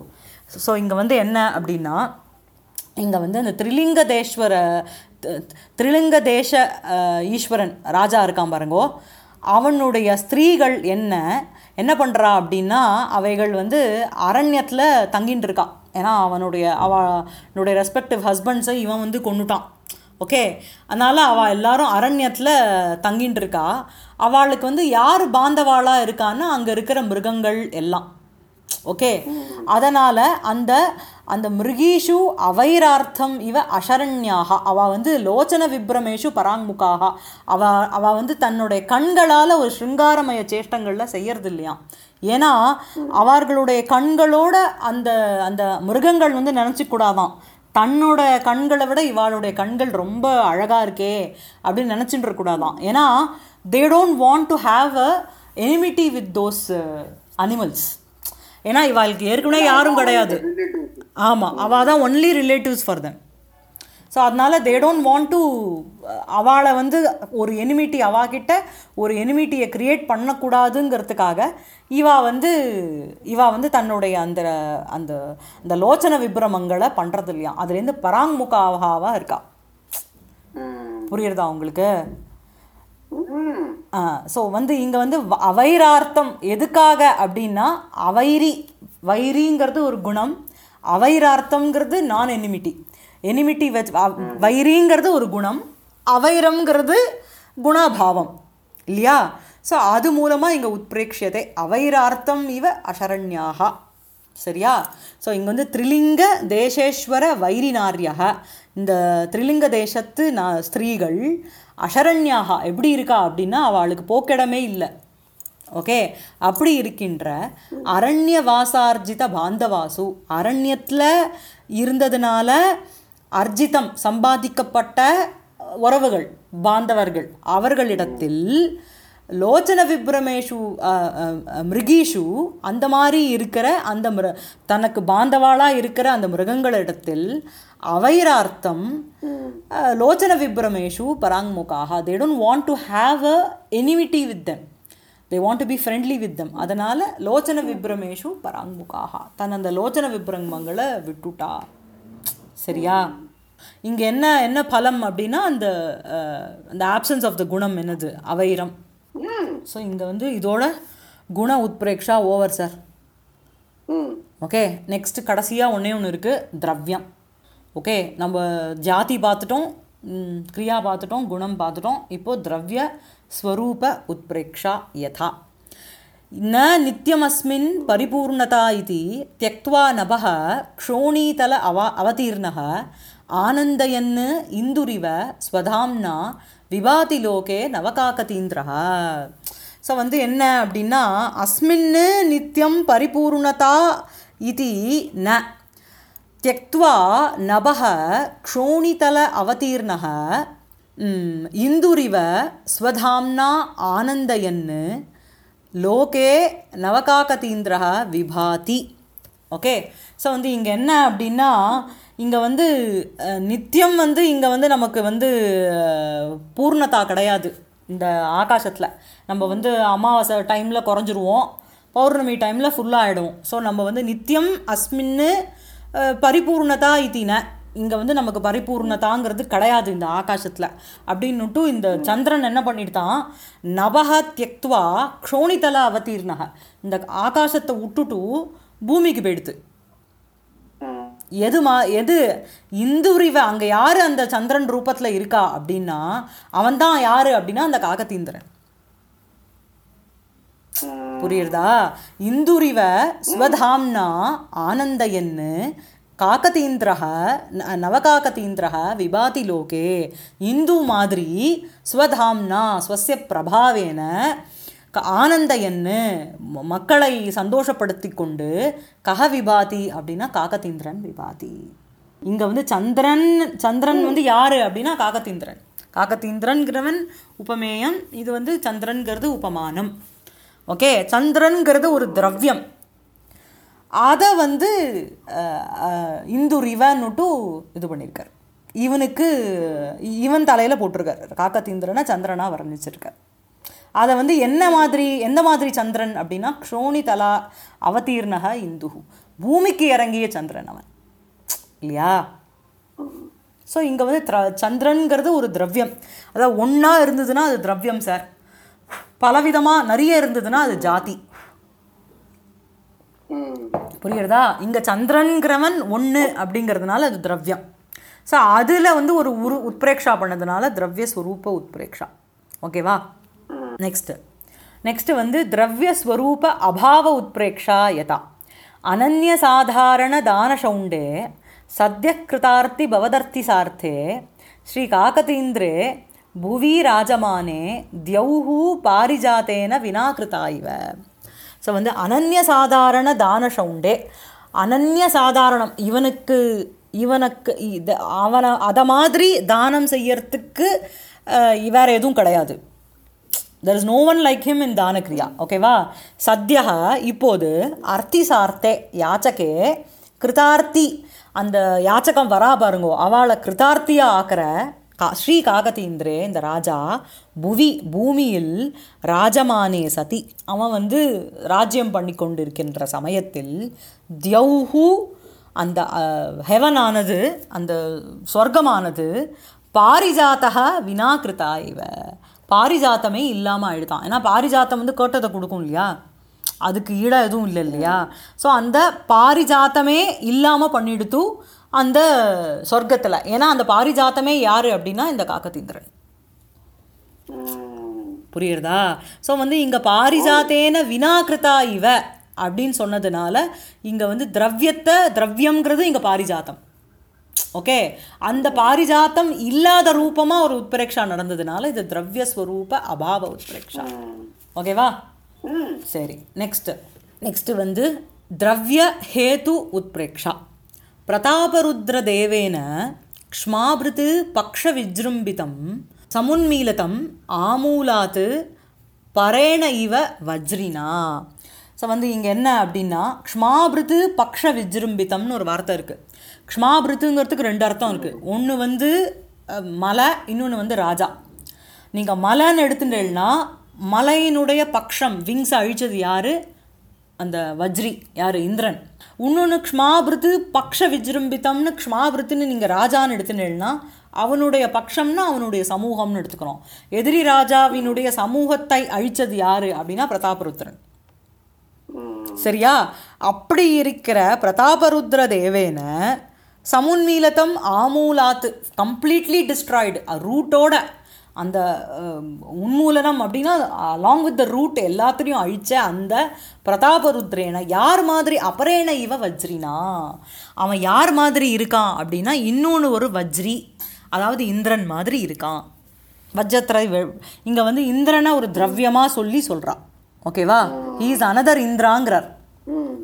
ஸோ இங்கே வந்து என்ன அப்படின்னா இங்கே வந்து அந்த திரிலிங்கதேஸ்வர தி- திரிலிங்க தேச அஹ், ஈஸ்வரன் ராஜா இருக்கான் பாருங்கோ அவனுடைய ஸ்திரீகள் என்ன என்ன பண்ணுறா அப்படின்னா அவைகள் வந்து அரண்யத்தில் தங்கின்னு இருக்கா ஏன்னா அவனுடைய அவனுடைய ரெஸ்பெக்டிவ் ஹஸ்பண்ட்ஸை இவன் வந்து கொன்னுட்டான் ஓகே அதனால் அவள் எல்லாரும் அரண்யத்தில் தங்கின்னு இருக்கா அவளுக்கு வந்து யார் பாந்தவாளாக இருக்கான்னா அங்கே இருக்கிற மிருகங்கள் எல்லாம் ஓகே அதனால் அந்த அந்த மிருகீஷு அவைரார்த்தம் இவ அசரண்யாக அவள் வந்து லோச்சன விப்ரமேஷு பராங்முகாக அவ அவள் வந்து தன்னுடைய கண்களால் ஒரு சிருங்காரமய சேஷ்டங்களில் செய்யறது இல்லையாம் ஏன்னா அவர்களுடைய கண்களோட அந்த அந்த மிருகங்கள் வந்து நினச்சிக்கூடாதான் தன்னோட கண்களை விட இவாளுடைய கண்கள் ரொம்ப அழகாக இருக்கே அப்படின்னு நினச்சிட்டு இருக்கக்கூடாதான் ஏன்னா they don't want to have a enmity with those animals ஏன்னா இவாளுக்கு ஏற்கனவே யாரும் கிடையாது ஆமாம் அவள் தான் only relatives for them so அதனால தே டோன்ட் வாண்ட் டு அவளை வந்து ஒரு எனிமிட்டி அவாகிட்ட ஒரு எனிமிட்டியை கிரியேட் பண்ணக்கூடாதுங்கிறதுக்காக இவா வந்து இவா வந்து தன்னுடைய அந்த அந்த அந்த லோச்சன விப்ரமங்களை பண்ணுறது இல்லையா அதுலேருந்து பராங்முகாவாக இருக்கா புரியுறதா உங்களுக்கு ஸோ வந்து இங்கே வந்து வ- அவைரார்த்தம் எதுக்காக அப்படின்னா அவைரி வைரிங்கிறது ஒரு குணம் அவைரார்த்தம்ங்கிறது நான் எனிமிட்டி எனிமிட்டி வச் வ- வைரிங்கிறது ஒரு குணம் அவைரம்ங்கிறது குணபாவம் இல்லையா ஸோ அது மூலமாக இங்கே உத்பிரேக்ஷியதை அவைரார்த்தம் இவ அசரண்யாக சரியா ஸோ இங்கே வந்து த்ரிலிங்க தேசேஸ்வர வைரிநாரியாக இந்த த்ரிலிங்க தேசத்து நா ஸ்திரீகள் அசரண்யாக எப்படி இருக்கா அப்படின்னா அவளுக்கு போக்கிடமே இல்லை ஓகே அப்படி இருக்கின்ற அரண்ய வாசார்ஜித பாந்தவாசு அரண்யத்தில் இருந்ததுனால அர்ஜிதம் சம்பாதிக்கப்பட்ட உறவுகள் பாந்தவர்கள் அவர்களிடத்தில் லோச்சன விப்ரமேஷு அஹ், அஹ், அஹ், மிருகீஷு அந்த மாதிரி இருக்கிற அந்த மிரு தனக்கு பாந்தவாளாக இருக்கிற அந்த மிருகங்களிடத்தில் அவைரார்த்தம் அஹ், லோச்சன விப்ரமேஷு பராங்முகாக they don't want to have a enmity with them they want to be friendly with them அதனால் லோச்சன விப்ரமேஷு பராங்முகாக தன் அந்த லோச்சன விப்ரமங்களை விட்டுட்டா சரியா இங்கே என்ன என்ன பலம் அப்படின்னா அந்த அஹ், அந்த ஆப்சன்ஸ் ஆஃப் த குணம் என்னது அவைரம் ஸோ இங்கே வந்து இதோட குண உத்பிரேக்ஷா over sir hmm okay next கடைசியாக ஒன்றே ஒன்று இருக்குது திரவியம் ஓகே நம்ம ஜாதி பார்த்துட்டோம் ம், கிரியா பார்த்துட்டோம் குணம் பார்த்துட்டோம் இப்போது திரவிய ஸ்வரூப உத்பிரேக்ஷா யதா ந நித்தியமஸ்மின் பரிபூர்ணதா இது தியக்த்வா நபः க்ஷோணீதல அவ அவதீர்ணः ஆனந்தயன் இந்துரிவ ஸ்வதாம்னா விபாதி லோகே நவகாகதீந்திரः ஸோ வந்து என்ன அப்படின்னா அஸ்மின்னு நித்தியம் பரிபூர்ணதா இது ந त्यक्त्वा नभः क्षोणितल अवतीर्णः ம், இந்துரிவ ஸ்வதாம்னா ஆனந்தயன் லோகே நவகாகதீந்திரः விபாதி ஓகே ஸோ வந்து இங்கே என்ன அப்படின்னா இங்கே வந்து அஹ், நித்தியம் வந்து இங்கே வந்து நமக்கு வந்து அஹ், பூர்ணதா கிடையாது இந்த ஆகாசத்தில் நம்ம வந்து அமாவாசை டைமில் குறைஞ்சிருவோம் பௌர்ணமி டைமில் ஃபுல்லாக ஆகிடும் ஸோ நம்ம வந்து நித்தியம் அஸ்மின்னு அஹ், பரிபூர்ணதா இத்தின இங்கே வந்து நமக்கு பரிபூர்ணதாங்கிறது கிடையாது இந்த ஆகாசத்தில் அப்படின்னுட்டு இந்த சந்திரன் என்ன பண்ணிட்டான் நவக தியக்துவா க்ஷோணிதல அவதீர்ணக இந்த ஆகாசத்தை விட்டுட்டு பூமிக்கு போயிடுது ம் எது மா எது இந்துரிவ அங்கே யார் அந்த சந்திரன் ரூபத்தில் இருக்கா அப்படின்னா அவன் தான் யார் அப்படின்னா அந்த காகத்தீந்திரன் புரியுறதா இந்துரிவ ஸ்வதாம்னா ஆனந்தயன்னு காக்கதீந்திரः ந- நவகாகதீந்திரः விபாதி லோகே இந்து மாதிரி ஸ்வதாம்னா ஸ்வசிய பிரபாவேன க ஆனந்தயன்னு ம- மக்களை சந்தோஷப்படுத்தி கொண்டு கஹ விபாதி அப்படின்னா காகதீந்திரன் விபாதி இங்கே வந்து சந்திரன் சந்திரன் வந்து யாரு அப்படின்னா காகத்தீந்திரன் காகத்தீந்திரன்கிறவன் உபமேயம் இது வந்து சந்திரன்கிறது உபமானம் ஓகே சந்திரன்கிறது ஒரு திரவியம் அதை வந்து அஹ், அஹ், இந்து ரிவன்னுட்டு இது பண்ணியிருக்கார் இவனுக்கு இவன் தலையில் போட்டிருக்கார் காக்கத்தீந்திரனை சந்திரனா வர்ணிச்சிருக்கார் அதை வந்து என்ன மாதிரி எந்த மாதிரி சந்திரன் அப்படின்னா க்ஷோணி தலா அவதீர்ணக இந்து பூமிக்கு இறங்கிய சந்திரன் அவன் இல்லையா ஸோ இங்கே வந்து த்ர சந்திரன்கிறது ஒரு திரவியம் அதாவது ஒன்றா இருந்ததுன்னா அது திரவியம் சார் பலவிதமாக நிறைய இருந்ததுன்னா அது ஜாதி ம் புரியுறதா இங்கே சந்திரன்கிறவன் ஒன்று அப்படிங்கிறதுனால அது திரவியம் ஸோ அதில் வந்து ஒரு உரு உத்பிரேக்ஷா பண்ணதுனால திரவிய ஸ்வரூப உத்பிரேக்ஷா ஓகேவா நெக்ஸ்ட்டு நெக்ஸ்ட்டு வந்து திரவிய ஸ்வரூப அபாவ உத்பிரேக்ஷா யதா அனன்ய சாதாரண தானசௌண்டே சத்ய கிருதார்த்தி பவதர்த்தி சார்த்தே ஸ்ரீ காகதீந்திரே புவி ராஜமானே தியௌஹு பாரிஜாத்தேன வினாகிருதா இவ ஸோ வந்து அனன்ய சாதாரண தான சவுண்டே அனன்ய சாதாரணம் இவனுக்கு இவனுக்கு இது அவனை அதை மாதிரி தானம் செய்யறதுக்கு அஹ், வேற எதுவும் கிடையாது there is no one like him in தானக்ரியா ஓகேவா சத்யா இப்போது அர்த்தி சார்த்தே யாச்சகே கிருதார்த்தி அந்த யாச்சகம் வரா பாருங்கோ அவளை கிருதார்த்தியா ஆக்கிற கா ஸ்ரீ காகதீந்திரே இந்த ராஜா புவி பூமியில் ராஜமானே சதி அவன் வந்து ராஜ்யம் பண்ணி கொண்டிருக்கின்ற சமயத்தில் தியௌஹு அந்த ஹெவனானது அந்த சொர்க்கமானது பாரிஜாத்தக வினாகிருதா இவ பாரிஜாத்தமே இல்லாமல் ஆயிடுதான் ஏன்னா பாரிஜாத்தம் வந்து கேட்டதை கொடுக்கும் இல்லையா அதுக்கு ஈடாக எதுவும் இல்லை இல்லையா ஸோ அந்த பாரிஜாத்தமே இல்லாமல் பண்ணிடுத்து அந்த சொர்க்கத்தில் ஏன்னா அந்த பாரிஜாத்தமே யார் அப்படின்னா இந்த காக்கத்தீந்திரன் ம். புரியுறதா ஸோ வந்து இங்கே பாரிஜாத்தேன வினாகிருதா இவ அப்படின்னு சொன்னதுனால இங்கே வந்து திரவியத்தை திரவியம்ங்கிறது இங்கே பாரிஜாத்தம் ஓகே அந்த பாரிஜாத்தம் இல்லாத ரூபமாக ஒரு உத்பிரேக்ஷா நடந்ததுனால இது திரவிய ஸ்வரூப அபாவ உத்பிரேக்ஷா ஓகேவா ம். சரி நெக்ஸ்ட் நெக்ஸ்ட் வந்து திரவிய ஹேது உத்பிரேக்ஷா பிரதாபருத்ர தேவேன க்ஷ்மாபிருத் பக்ஷ விஜృంభిதம் சமுன்மீலதம் ஆமூலாத் பரேண இவ வஜ்ரினா ஸோ வந்து இங்கே என்ன அப்படின்னா க்ஷ்மாபிருத் பக்ஷ விஜృంభిதம்னு ஒரு வார்த்தை இருக்குது க்ஷ்மாபிருத்துங்கிறதுக்கு ரெண்டு அர்த்தம் இருக்குது ஒன்று வந்து அஹ், மலை இன்னொன்று வந்து ராஜா நீங்கள் மலைன்னு எடுத்துட்டேன்னா மலையினுடைய பக்ஷம் விங்ஸ் அழிச்சது யாரு அந்த வஜ்ரி யார் இந்திரன் இன்னொன்று க்ஷ்மாபிருத்து பக்ஷ விஜృంభిதம்னு க்ஷ்மாபிருத்துன்னு நீங்கள் ராஜான்னு எடுத்துட்டேன்னா அவனுடைய பக்ஷம்னா அவனுடைய சமூகம்னு எடுத்துக்கிறோம் எதிரி ராஜாவினுடைய சமூகத்தை அழிச்சது யாரு அப்படின்னா பிரதாபருத்ரன் சரியா அப்படி இருக்கிற பிரதாபருத்ர தேவேன சமுன்மீலத்தம் ஆமூலாத்து கம்ப்ளீட்லி டிஸ்ட்ராய்டு ரூட்டோட அந்த அஹ், உன்மூலனம் அப்படின்னா அலாங் வித் த ரூட் எல்லாத்தையும் அழிச்ச அந்த பிரதாபருத்ரேன யார் மாதிரி அபரேன இவ வஜ்ரினா அவன் யார் மாதிரி இருக்கான் அப்படின்னா இன்னொன்று ஒரு வஜ்ரி அதாவது இந்திரன் மாதிரி இருக்கான் வஜ்ரத்ரை இங்கே வந்து இந்திரனை ஒரு திரவியமாக சொல்லி சொல்றா ஓகேவா இஸ் அனதர் இந்திராங்கிறார் ம்.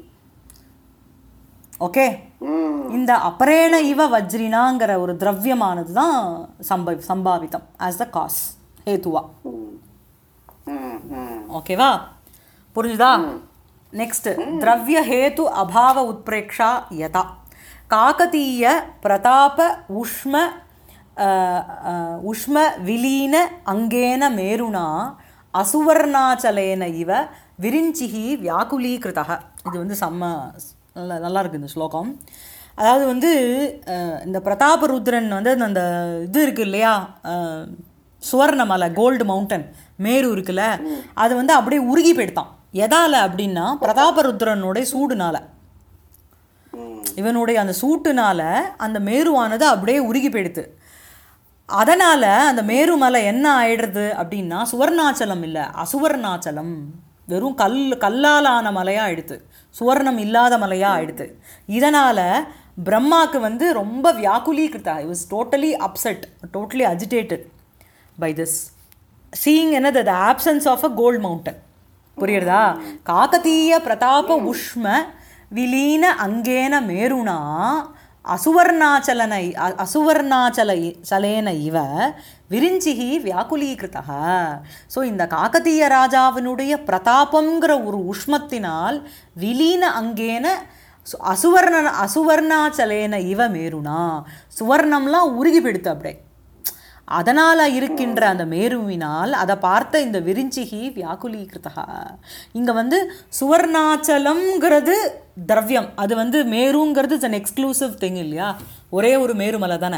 ஓகே ம். இந்த அபரேண இவ வஜ்ரினாங்கிற ஒரு திரவியமானது தான் சம்ப சம்பாவிதம் ஆஸ் த காஸ் ஹேத்துவா ம். ம். ஓகேவா புரிஞ்சுதா நெக்ஸ்ட் திரவிய ஹேத்து அபாவ உத்பிரேக்ஷா யதா காகதீய பிரதாப உஷ்ம அஹ், அஹ், உஷ்ம விலீன அங்கேன மேருணா அசுவர்ணாச்சலேன இவ விரிஞ்சிஹி வியாக்குலீகிருதக இது வந்து செம்ம நல்லா நல்லா இருக்கு இந்த ஸ்லோகம் அதாவது வந்து அஹ், இந்த பிரதாபருத்ரன் வந்து அந்த இது இருக்கு இல்லையா அஹ், சுவர்ணமலை கோல்டு மவுண்டன் மேரு இருக்குல்ல அது வந்து அப்படியே உருகி போயிடுதான் எதால அப்படின்னா பிரதாபருத்ரனுடைய சூடுனால இவனுடைய அந்த சூட்டுனால அந்த மேருவானது அப்படியே உருகி போயிடுது அதனால அந்த மேருமலை என்ன ஆயிடுறது அப்படின்னா சுவர்ணாச்சலம் இல்லை அசுவர்ணாச்சலம் வெறும் கல் கல்லாலான மலையா ஆயிடுது சுவர்ணம் இல்லாத மலையா ஆயிடுது இதனால பிரம்மாக்கு வந்து ரொம்ப வியாக்குலீகிருத்தா he was totally upset totally agitated by this seeing என்னது the absence of a gold mountain புரியுறதா காக்கதீய பிரதாப உஷ்ம விலீன அங்கேன மேருணா அசுவர்ணாச்சலனை அ- அசுவர்ணாச்சல சலேன இவ விரிஞ்சிகி வியாக்குலீகிருத்தக ஸோ இந்த காக்கதீய ராஜாவினுடைய பிரதாபங்கிற ஒரு உஷ்மத்தினால் விலீன அங்கேன சு- அசுவர்ண அசுவர்ணாச்சலேன இவ மேருணா சுவர்ணம்லாம் உருகி போயிடுத்து அப்படியே அதனால் இருக்கின்ற அந்த மேருவினால் அதை பார்த்த இந்த விரிஞ்சிகி வியாக்குலீகிருத்தா இங்கே வந்து சுவர்ணாச்சலம்ங்கிறது திரவியம் அது வந்து மேருங்கிறது இட்ஸ் அன் எக்ஸ்க்ளூசிவ் திங் இல்லையா ஒரே ஒரு மேருமலை தானே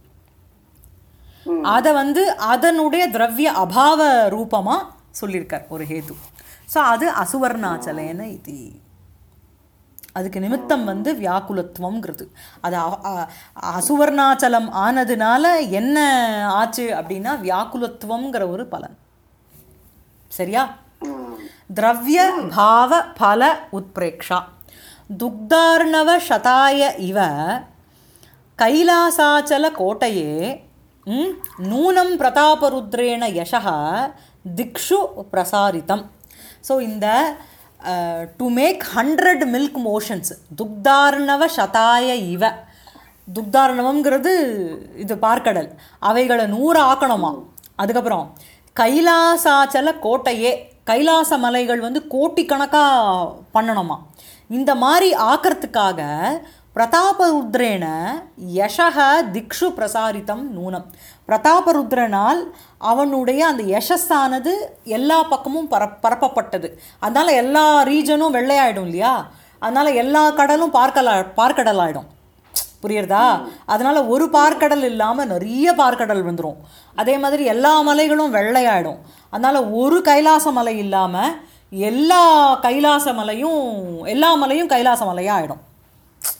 அதை வந்து அதனுடைய திரவிய அபாவ ரூபமாக சொல்லியிருக்கார் ஒரு ஹேது ஸோ அது அசுவர்ணாச்சலேன இது அதுக்கு நிமித்தம் வந்து வியாக்குலத்துவம்ங்கிறது அது அ- அ- அசுவர்ணாச்சலம் ஆனதுனால என்ன ஆச்சு அப்படின்னா வியாக்குலத்துவம்ங்கிற ஒரு பலன் சரியா திரவிய பாவ பல உத்பிரேக்ஷா துக்தார்ணவ சதாய இவ கைலாசாச்சல கோட்டையே ம், நூனம் பிரதாபருத்ரேண யசः திக்ஷு பிரசாரித்தம் ஸோ இந்த to make hundred milk oceans துக்தார்ணவ சதாய இவ துக்தார்ணவங்கிறது இது பார்க்கடல் அவைகளை நூறு ஆக்கணுமா அதுக்கப்புறம் கைலாசாச்சல கோட்டையே கைலாச மலைகள் வந்து கோட்டிக்கணக்காக பண்ணணுமா இந்த மாதிரி ஆக்கிறதுக்காக பிரதாபருத்ரேன யசக திக்ஷு பிரசாரித்தம் நூனம் பிரதாபருத்ரனால் அவனுடைய அந்த யசஸானது எல்லா பக்கமும் பர பரப்பப்பட்டது அதனால எல்லா ரீஜனும் வெள்ளையாயிடும் இல்லையா அதனால எல்லா கடலும் பார்க்கலா பார்க்கடலாயிடும் புரியுறதா அதனால ஒரு பார்க்கடல் இல்லாமல் நிறைய பார்க்கடல் வந்துடும் அதே மாதிரி எல்லா மலைகளும் வெள்ளையாயிடும் அதனால ஒரு கைலாச மலை இல்லாமல் எல்லா கைலாச மலையும் எல்லா மலையும் கைலாச மலையாக ஆயிடும் ம்.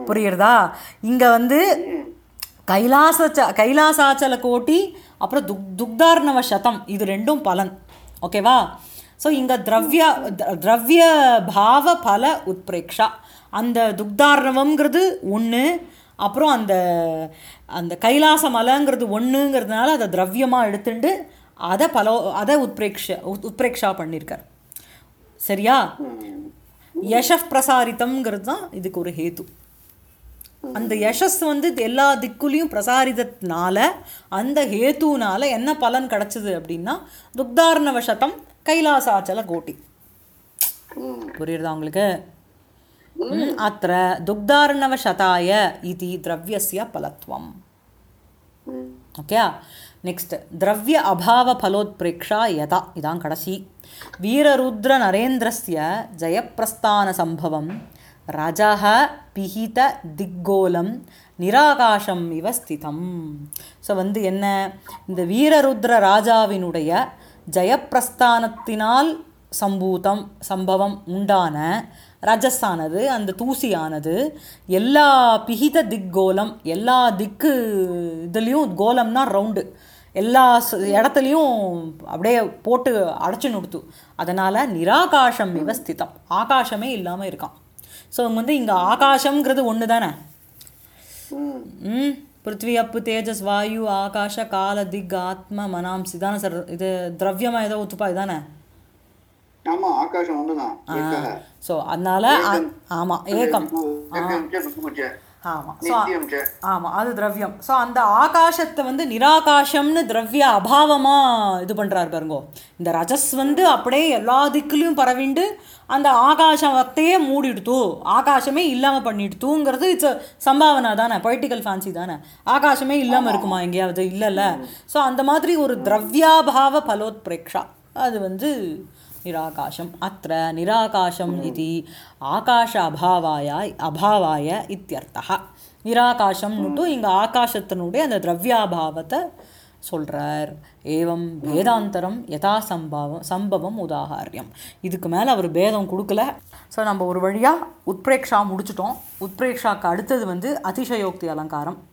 புரியுறதா இங்க வந்து கைலாச கைலாசாச்சல கோட்டி அப்புறம் துக் துக்தார்ணவ சதம் இது ரெண்டும் பலன் ஓகேவா ஸோ இங்கே திரவிய த- திரவிய பாவ பல உத்பிரேக்ஷா அந்த துக்தார்ணவம்ங்கிறது ஒன்று அப்புறம் அந்த அந்த கைலாச மலைங்கிறது ஒன்றுங்கிறதுனால அதை திரவியமாக எடுத்துட்டு அதை பல அதை உத்பிரேக்ஷ உத்- உத்பிரேக்ஷா பண்ணியிருக்கார் சரியா யஷப் பிரசாரித்தம்ங்கிறது தான் இதுக்கு ஒரு ஹேத்து அந்த யசஸ் வந்து எல்லா திக்குலையும் பிரசாரித்ததுனால அந்த ஹேத்துனால என்ன பலன் கிடைச்சது அப்படின்னா துக்தார்ணவ சதம் கைலாசாச்சல கோட்டி புரியுறதா உங்களுக்கு ம், அത്ര துக்தார்ணவ சதாய இது திரவியஸ்ய பலத்வம் ஓகே நெக்ஸ்ட் திரவிய அபாவ ஃபலோத்பிரேக்ஷா யதா இதான் கடைசி வீரருத்ர நரேந்திரஸ்ய ஜெயப்பிரஸ்தான சம்பவம் ரஜக பிஹித திக்கோலம் நிராகாசம் இவ ஸ்திதம் ஸோ வந்து என்ன இந்த வீரருத்ர ராஜாவினுடைய ஜெயப்பிரஸ்தானத்தினால் சம்பூதம் சம்பவம் உண்டான ரஜஸானது அந்த தூசியானது எல்லா பிஹித திக்கோலம் எல்லா திக்கு இதுலேயும் கோலம்னா ரவுண்டு எல்லா ச- இடத்துலையும் அப்படியே போட்டு அடைச்சு நிறுத்து அதனால் நிராகாசம் இவ ஸ்திதம் ஆகாசமே இல்லாமல் இருக்கான் ஸோ வந்து இங்கே ஆகாசம்ங்கிறது ஒன்று தானே ம் பிருத்வி அப்பு தேஜஸ் வாயு ஆகாஷ கால திக் ஆத்ம மனாம்சி தானே சார் இது திரவியமா ஏதோ ஒத்துப்பா இதானே ஆமா ஆகாசம் ஒண்ணுதான் ஏகः. ஸோ அதனால அ- ஆமா ஏகம் ஏகம் ச விபு ச ஆமாம் ஸோ நித்தியம் ச ஆமாம் அது திரவியம் ஸோ அந்த ஆகாசத்தை வந்து நிராகாசம்னு திரவிய அபாவமாக இது பண்ணுறாரு பாருங்கோ இந்த ரஜஸ் வந்து அப்படியே எல்லா திக்குலையும் பரவிண்டு அந்த ஆகாசத்தையே மூடிடுத்து ஆகாசமே இல்லாமல் பண்ணிடுத்துங்கிறது இட்ஸ் சம்பாவனா தானே பொலிட்டிக்கல் ஃபேன்சி தானே ஆகாசமே இல்லாமல் இருக்குமா எங்கேயாவது இல்லைல்ல ஸோ அந்த மாதிரி ஒரு திரவியாபாவ பலோத்பிரேக்ஷா அது வந்து நிராகாசம் அத்த நிராகாசம் இது ஆகாஷ அபாவாய அபாவாய இத்தியர்த்தः நிராகாசம்னுட்டு இங்கே ஆகாசத்தினுடைய அந்த திரவியாபாவத்தை சொல்கிறார் ஏவம் வேதாந்தரம் யதா சம்பவம் சம்பவம் உதாகாரியம் இதுக்கு மேலே அவர் பேதம் கொடுக்கல ஸோ நம்ம ஒரு வழியாக உத்பிரேக்ஷா முடிச்சிட்டோம் உத்பிரேக்ஷாக்கு அடுத்தது வந்து அதிசயோக்தி அலங்காரம்